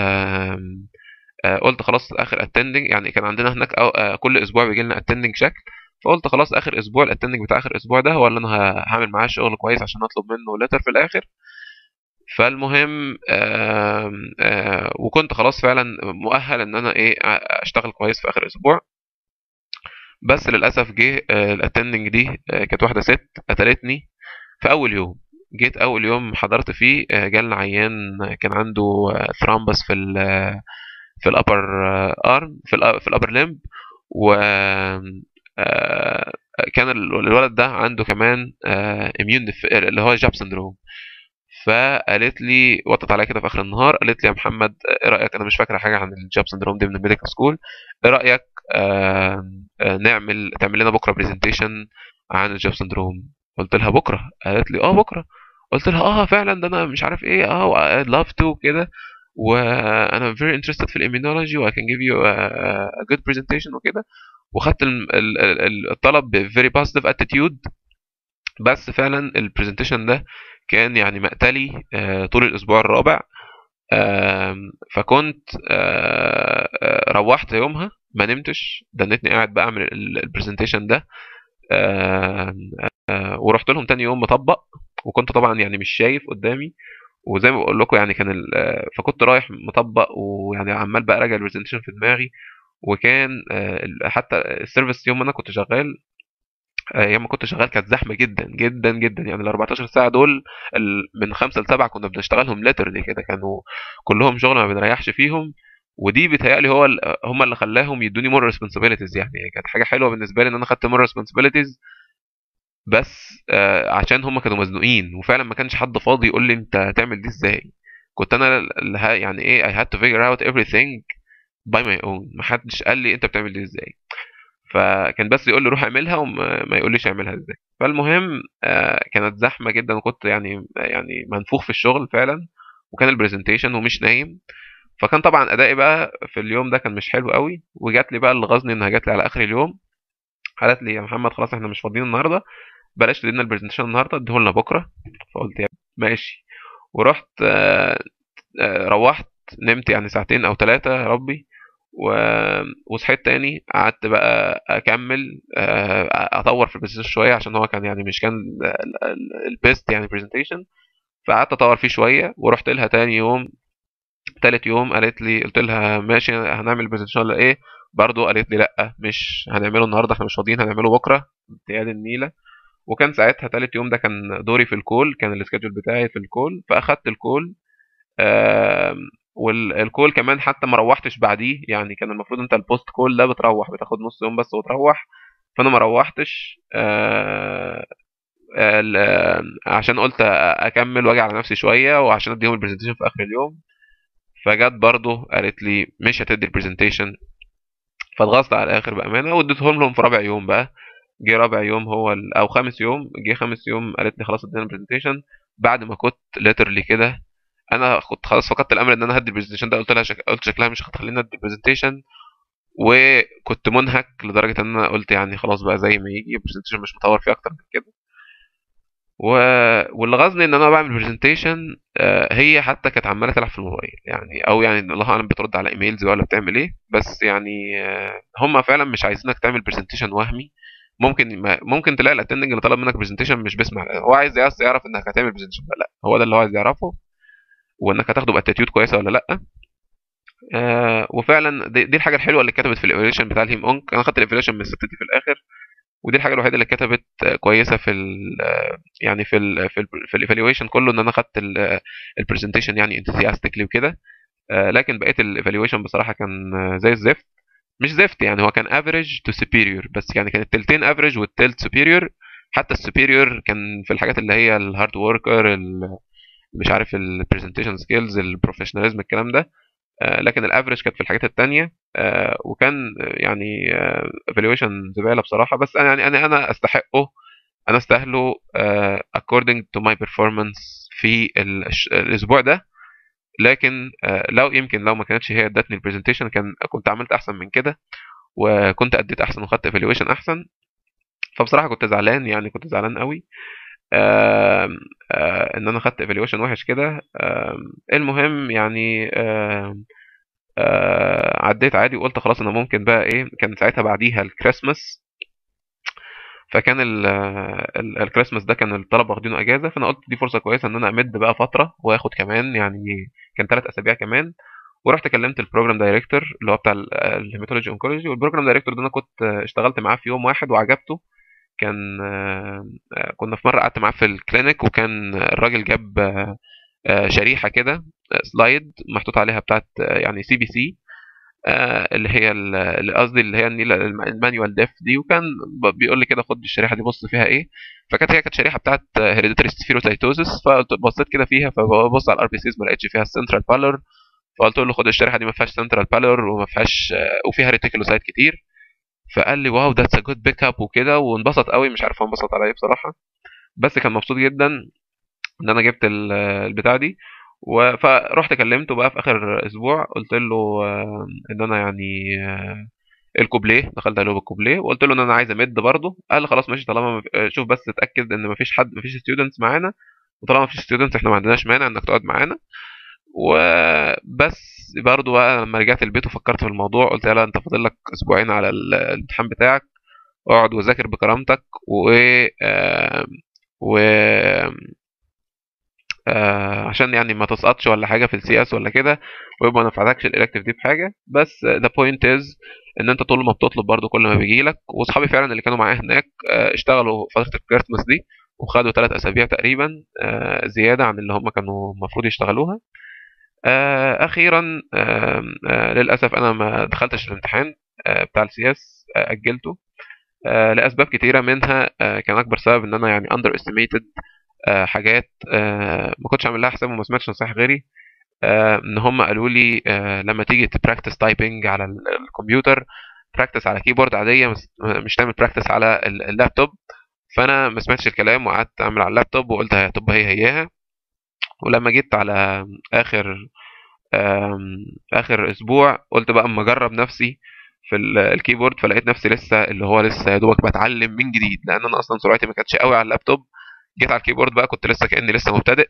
قلت خلاص اخر اتندنج يعني كان عندنا هناك أو آه، كل اسبوع بيجي لنا اتندنج شكل فقلت خلاص اخر اسبوع الاتندنج بتاع اخر اسبوع ده هو اللي انا ه- هعمل معاه شغل كويس عشان اطلب منه ليتر في الاخر فالمهم آم، آه، وكنت خلاص فعلا مؤهل ان انا ايه أ- اشتغل كويس في اخر اسبوع بس للاسف جه الاتندنج دي آه، كانت واحده ست قتلتني في اول يوم جيت اول يوم حضرت فيه آه، جالنا عيان كان عنده ثرامبس في ال في الابر ارم في ال في الابر لمب و آه، كان ال- الولد ده عنده كمان اميون اللي هو جاب سندروم فقالت لي وطت عليا كده في اخر النهار قالت لي يا محمد ايه رايك انا مش فاكره حاجه عن الجاب سندروم دي من الميديكال سكول ايه رايك آه آه نعمل تعمل لنا بكره برزنتيشن عن الجاب سندروم قلت لها بكره قالت لي اه بكره قلت لها اه فعلا ده انا مش عارف ايه اه I'd love to كده وانا very interested في الاميونولوجي و I can give you a, a good presentation وكده وخدت ال- ال- ال- الطلب ب very positive attitude بس فعلا البرزنتيشن ده كان يعني مقتلي آه، طول الاسبوع الرابع آم، فكنت آه، آه، روحت يومها ما نمتش دنتني قاعد بعمل البرزنتيشن ده آم، آه، ورحت لهم تاني يوم مطبق وكنت طبعا يعني مش شايف قدامي وزي ما بقول لكم يعني كان ال- آه، فكنت رايح مطبق ويعني عمال بقى راجع البرزنتيشن في دماغي وكان آه، ال- حتى السيرفيس يوم ما انا كنت شغال آه، ايام ما كنت شغال كانت زحمه جدا جدا جدا يعني ال 14 ساعه دول ال- من 5 ل 7 كنا بنشتغلهم ليترلي كده كانوا كلهم شغل ما بنريحش فيهم ودي بيتهيألي هو ال- هم اللي خلاهم يدوني مور ريسبونسابيلتيز يعني كانت حاجه حلوه بالنسبه لي ان انا خدت مور ريسبونسابيلتيز بس آه، عشان هم كانوا مزنوقين وفعلا ما كانش حد فاضي يقول لي انت هتعمل دي ازاي كنت انا اللي ه- يعني ايه I had to figure out everything by my own ما حدش قال لي انت بتعمل دي ازاي فكان بس يقول لي روح اعملها وما ما يقوليش اعملها ازاي فالمهم آه، كانت زحمه جدا وكنت يعني يعني منفوخ في الشغل فعلا وكان البرزنتيشن ومش نايم فكان طبعا ادائي بقى في اليوم ده كان مش حلو قوي وجات لي بقى اللي غزني انها جات لي على اخر اليوم قالت لي يا محمد خلاص احنا مش فاضيين النهارده بلاش تدينا البرزنتيشن النهارده اديهولنا بكره فقلت يا ماشي ورحت آه، آه، روحت نمت يعني ساعتين او ثلاثه يا ربي و... وصحيت تاني قعدت بقى اكمل آه، اطور في البرزنتيشن شويه عشان هو كان يعني مش كان البيست يعني برزنتيشن فقعدت اطور فيه شويه ورحت لها تاني يوم تالت يوم قالت لي قلت لها ماشي هنعمل برزنتيشن ولا ايه برضو قالت لي لا مش هنعمله النهارده احنا مش فاضيين هنعمله بكره يا دي النيله وكان ساعتها تالت يوم ده كان دوري في الكول كان السكادجول بتاعي في الكول فاخدت الكول آم، والكول كمان حتى ما روحتش بعديه يعني كان المفروض انت البوست كول ده بتروح بتاخد نص يوم بس وتروح فانا ما روحتش آه، ال- آه، عشان قلت اكمل واجي على نفسي شويه وعشان اديهم البرزنتيشن في اخر اليوم فجت برضه قالت لي مش هتدي البرزنتيشن فاتغصت على الاخر بامانه واديتهم لهم في رابع يوم بقى جه رابع يوم هو ال... او خامس يوم جه خامس يوم قالت لي خلاص ادينا البرزنتيشن بعد ما كنت ليترلي كده انا كنت خلاص فقدت الامل ان انا هدي البرزنتيشن ده قلت لها شك... قلت شكلها مش هتخليني ادي البرزنتيشن وكنت منهك لدرجه ان انا قلت يعني خلاص بقى زي ما يجي البرزنتيشن مش مطور فيه اكتر من كده و... واللي غاظني ان انا بعمل برزنتيشن هي حتى كانت عماله تلعب في الموبايل يعني او يعني الله اعلم بترد على ايميلز ولا بتعمل ايه بس يعني آه، هم فعلا مش عايزينك تعمل برزنتيشن وهمي ممكن ما ممكن تلاقي الاتندنج اللي طلب منك برزنتيشن مش بيسمع هو عايز بس يعرف انك هتعمل برزنتيشن ولا لا هو ده اللي هو عايز يعرفه وانك هتاخده باتيتيود كويسه ولا لا آه وفعلا دي, دي الحاجه الحلوه اللي اتكتبت في الايفالويشن بتاع الهيم اونك انا خدت الايفالويشن من الست دي في الاخر ودي الحاجه الوحيده اللي اتكتبت آه، كويسه في ال يعني في ال في ال في الايفالويشن كله ان انا خدت البرزنتيشن يعني انثياستيكلي وكده آه، لكن بقيه الايفالويشن بصراحه كان آه، زي الزفت مش زفت يعني هو كان افريج تو سوبيريور بس يعني كان التلتين افريج والتلت سوبيريور حتى السوبيريور كان في الحاجات اللي هي الهارد وركر مش عارف البرزنتيشن سكيلز البروفيشناليزم الكلام ده آه، لكن الافريج كانت في الحاجات التانية آه، وكان آه، يعني ايفالويشن زباله بصراحه بس انا يعني انا انا استحقه انا استاهله آه، according to my performance في ال- الش- الاسبوع ده لكن آه، لو يمكن لو ما كانتش هي ادتني البرزنتيشن كان كنت عملت احسن من كده وكنت اديت احسن وخدت ايفالويشن احسن فبصراحه كنت زعلان يعني كنت زعلان قوي آم، آه، ان انا خدت ايفالويشن وحش كده آم، المهم يعني آم، آه، عديت عادي وقلت خلاص انا ممكن بقى ايه كان ساعتها بعديها الكريسماس فكان ال- ال- الكريسماس ده كان الطلبه واخدينه اجازه فانا قلت دي فرصه كويسه ان انا امد بقى فتره واخد كمان يعني كان ثلاث اسابيع كمان ورحت كلمت البروجرام دايركتور اللي هو بتاع الهيماتولوجي اونكولوجي والبروجرام دايركتور ده انا كنت اشتغلت معاه في يوم واحد وعجبته كان آه، آه، كنا في مره قعدت معاه في الكلينيك وكان الراجل جاب آه، آه، شريحه كده آه، سلايد محطوط عليها بتاعت آه، يعني سي بي سي اللي هي ال- اللي قصدي اللي هي النيلة الم- المانيوال ديف دي وكان ب- بيقول لي كده خد الشريحه دي بص فيها ايه فكانت هي كانت شريحه بتاعت هيريديتري سفيروسايتوزس فبصيت كده فيها فببص على الار بي سيز ما لقيتش فيها السنترال بالور فقلت له خد الشريحه دي ما فيهاش سنترال بالور وما فيهاش آه، وفيها ريتيكولوسايت كتير فقال لي واو ذاتس ا جود بيك اب وكده وانبسط قوي مش عارف هو انبسط على ايه بصراحه بس كان مبسوط جدا ان انا جبت ال- البتاع دي و- فرحت كلمته بقى في اخر اسبوع قلت له آه، ان انا يعني آه، الكوبليه دخلت عليه بالكوبليه وقلت له ان انا عايز امد برضه قال لي خلاص ماشي طالما مف... آه، شوف بس اتاكد ان مفيش حد مفيش ستودنتس معانا وطالما مفيش ستودنتس احنا ما عندناش مانع انك تقعد معانا وبس برضه بقى لما رجعت البيت وفكرت في الموضوع قلت لا انت فاضل لك اسبوعين على ال- الامتحان بتاعك اقعد وذاكر بكرامتك و آه، و آه، عشان يعني ما تسقطش ولا حاجه في السي اس ولا كده ويبقى ما نفعتكش الالكتيف دي بحاجه بس ذا بوينت از ان انت طول ما بتطلب برضو كل ما بيجي لك واصحابي فعلا اللي كانوا معايا هناك آه، اشتغلوا فتره الكريسماس دي وخدوا ثلاث اسابيع تقريبا آه، زياده عن اللي هم كانوا المفروض يشتغلوها آه، اخيرا آه، آه، للاسف انا ما دخلتش الامتحان آه، بتاع السي اس اجلته آه، لاسباب كتيره منها آه، كان اكبر سبب ان انا يعني اندر استيميتد حاجات آه، ما كنتش عامل لها حساب وما سمعتش نصايح غيري آه، ان هم قالوا لي آه، لما تيجي تبراكتس تايبنج على ال- الكمبيوتر براكتس على كيبورد عاديه مش مش تعمل براكتس على ال- اللابتوب فانا ما سمعتش الكلام وقعدت اعمل على اللابتوب وقلت هي طب هي هياها ولما جيت على اخر آم، اخر اسبوع قلت بقى اما اجرب نفسي في ال- الكيبورد فلقيت نفسي لسه اللي هو لسه يا دوبك بتعلم من جديد لان انا اصلا سرعتي ما كانتش قوي على اللابتوب جيت على الكيبورد بقى كنت لسه كاني لسه مبتدئ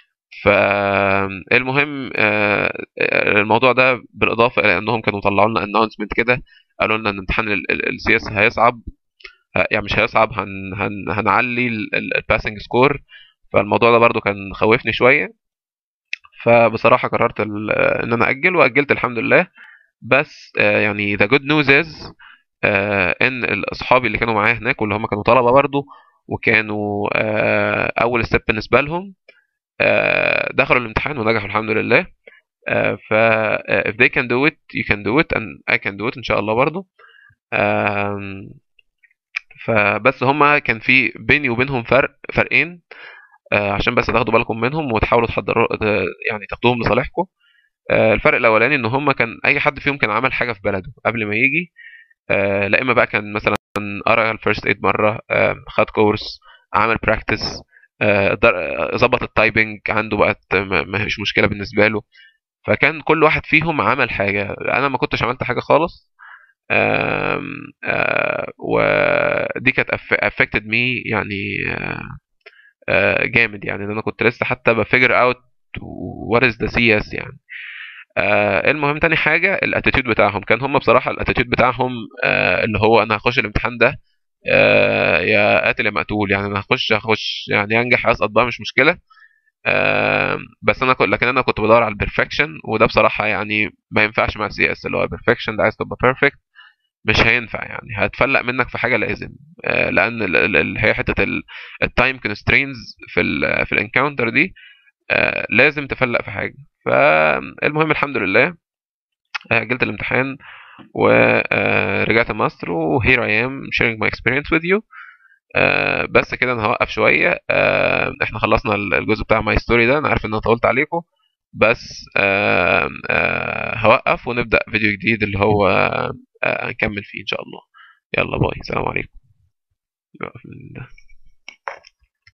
فالمهم آه، الموضوع ده بالاضافه الى انهم كانوا طلعوا لنا اناونسمنت كده قالوا لنا ان امتحان السي اس هيصعب ه- يعني مش هيصعب هن هن هنعلي الباسنج سكور فالموضوع ده برضو كان خوفني شويه فبصراحه قررت ال- ان انا اجل واجلت الحمد لله بس آه، يعني the good news is آه، ان اصحابي اللي كانوا معايا هناك واللي هم كانوا طلبه برضو وكانوا آه، اول ستيب بالنسبه لهم آه، دخلوا الامتحان ونجحوا الحمد لله آه، ف آه، if they can do it you can do it and I can do it ان شاء الله برضو آم، فبس هما كان في بيني وبينهم فرق فرقين آه، عشان بس تاخدوا بالكم منهم وتحاولوا تحضروا ت- يعني تاخدوهم لصالحكم آه، الفرق الاولاني ان هما كان اي حد فيهم كان عمل حاجه في بلده قبل ما يجي آه، لا اما بقى كان مثلا قرا الفيرست ايد مره آه، خد كورس عمل براكتس ظبط التايبنج عنده بقت ما ما هيش مشكله بالنسبه له فكان كل واحد فيهم عمل حاجه انا ما كنتش عملت حاجه خالص آم، آه، ودي كانت affected me يعني آه، آه، جامد يعني ان انا كنت لسه حتى بفجر اوت what is the CS يعني آه المهم تاني حاجة الاتيتيود بتاعهم كان هم بصراحة الاتيتيود بتاعهم آه اللي هو انا هخش الامتحان ده آه يا قاتل يا مقتول يعني انا هخش هخش يعني انجح اسقط بقى مش مشكلة آه بس انا كنت لكن انا كنت بدور على البرفكشن وده بصراحة يعني ما ينفعش مع السي اس اللي هو البرفكشن ده عايز تبقى بيرفكت مش هينفع يعني هتفلق منك في حاجة لازم آه لان ال- ال- ال- هي حتة التايم كونسترينز في ال في الانكاونتر دي آه لازم تفلق في حاجة فالمهم الحمد لله أجلت الامتحان ورجعت مصر و here I am sharing my experience with you آه، بس كده انا هوقف شوية آه، احنا خلصنا الجزء بتاع ماي ستوري ده انا عارف ان انا طولت عليكم بس آه، آه، هوقف ونبدأ فيديو جديد اللي هو آه، هنكمل فيه ان شاء الله يلا باي سلام عليكم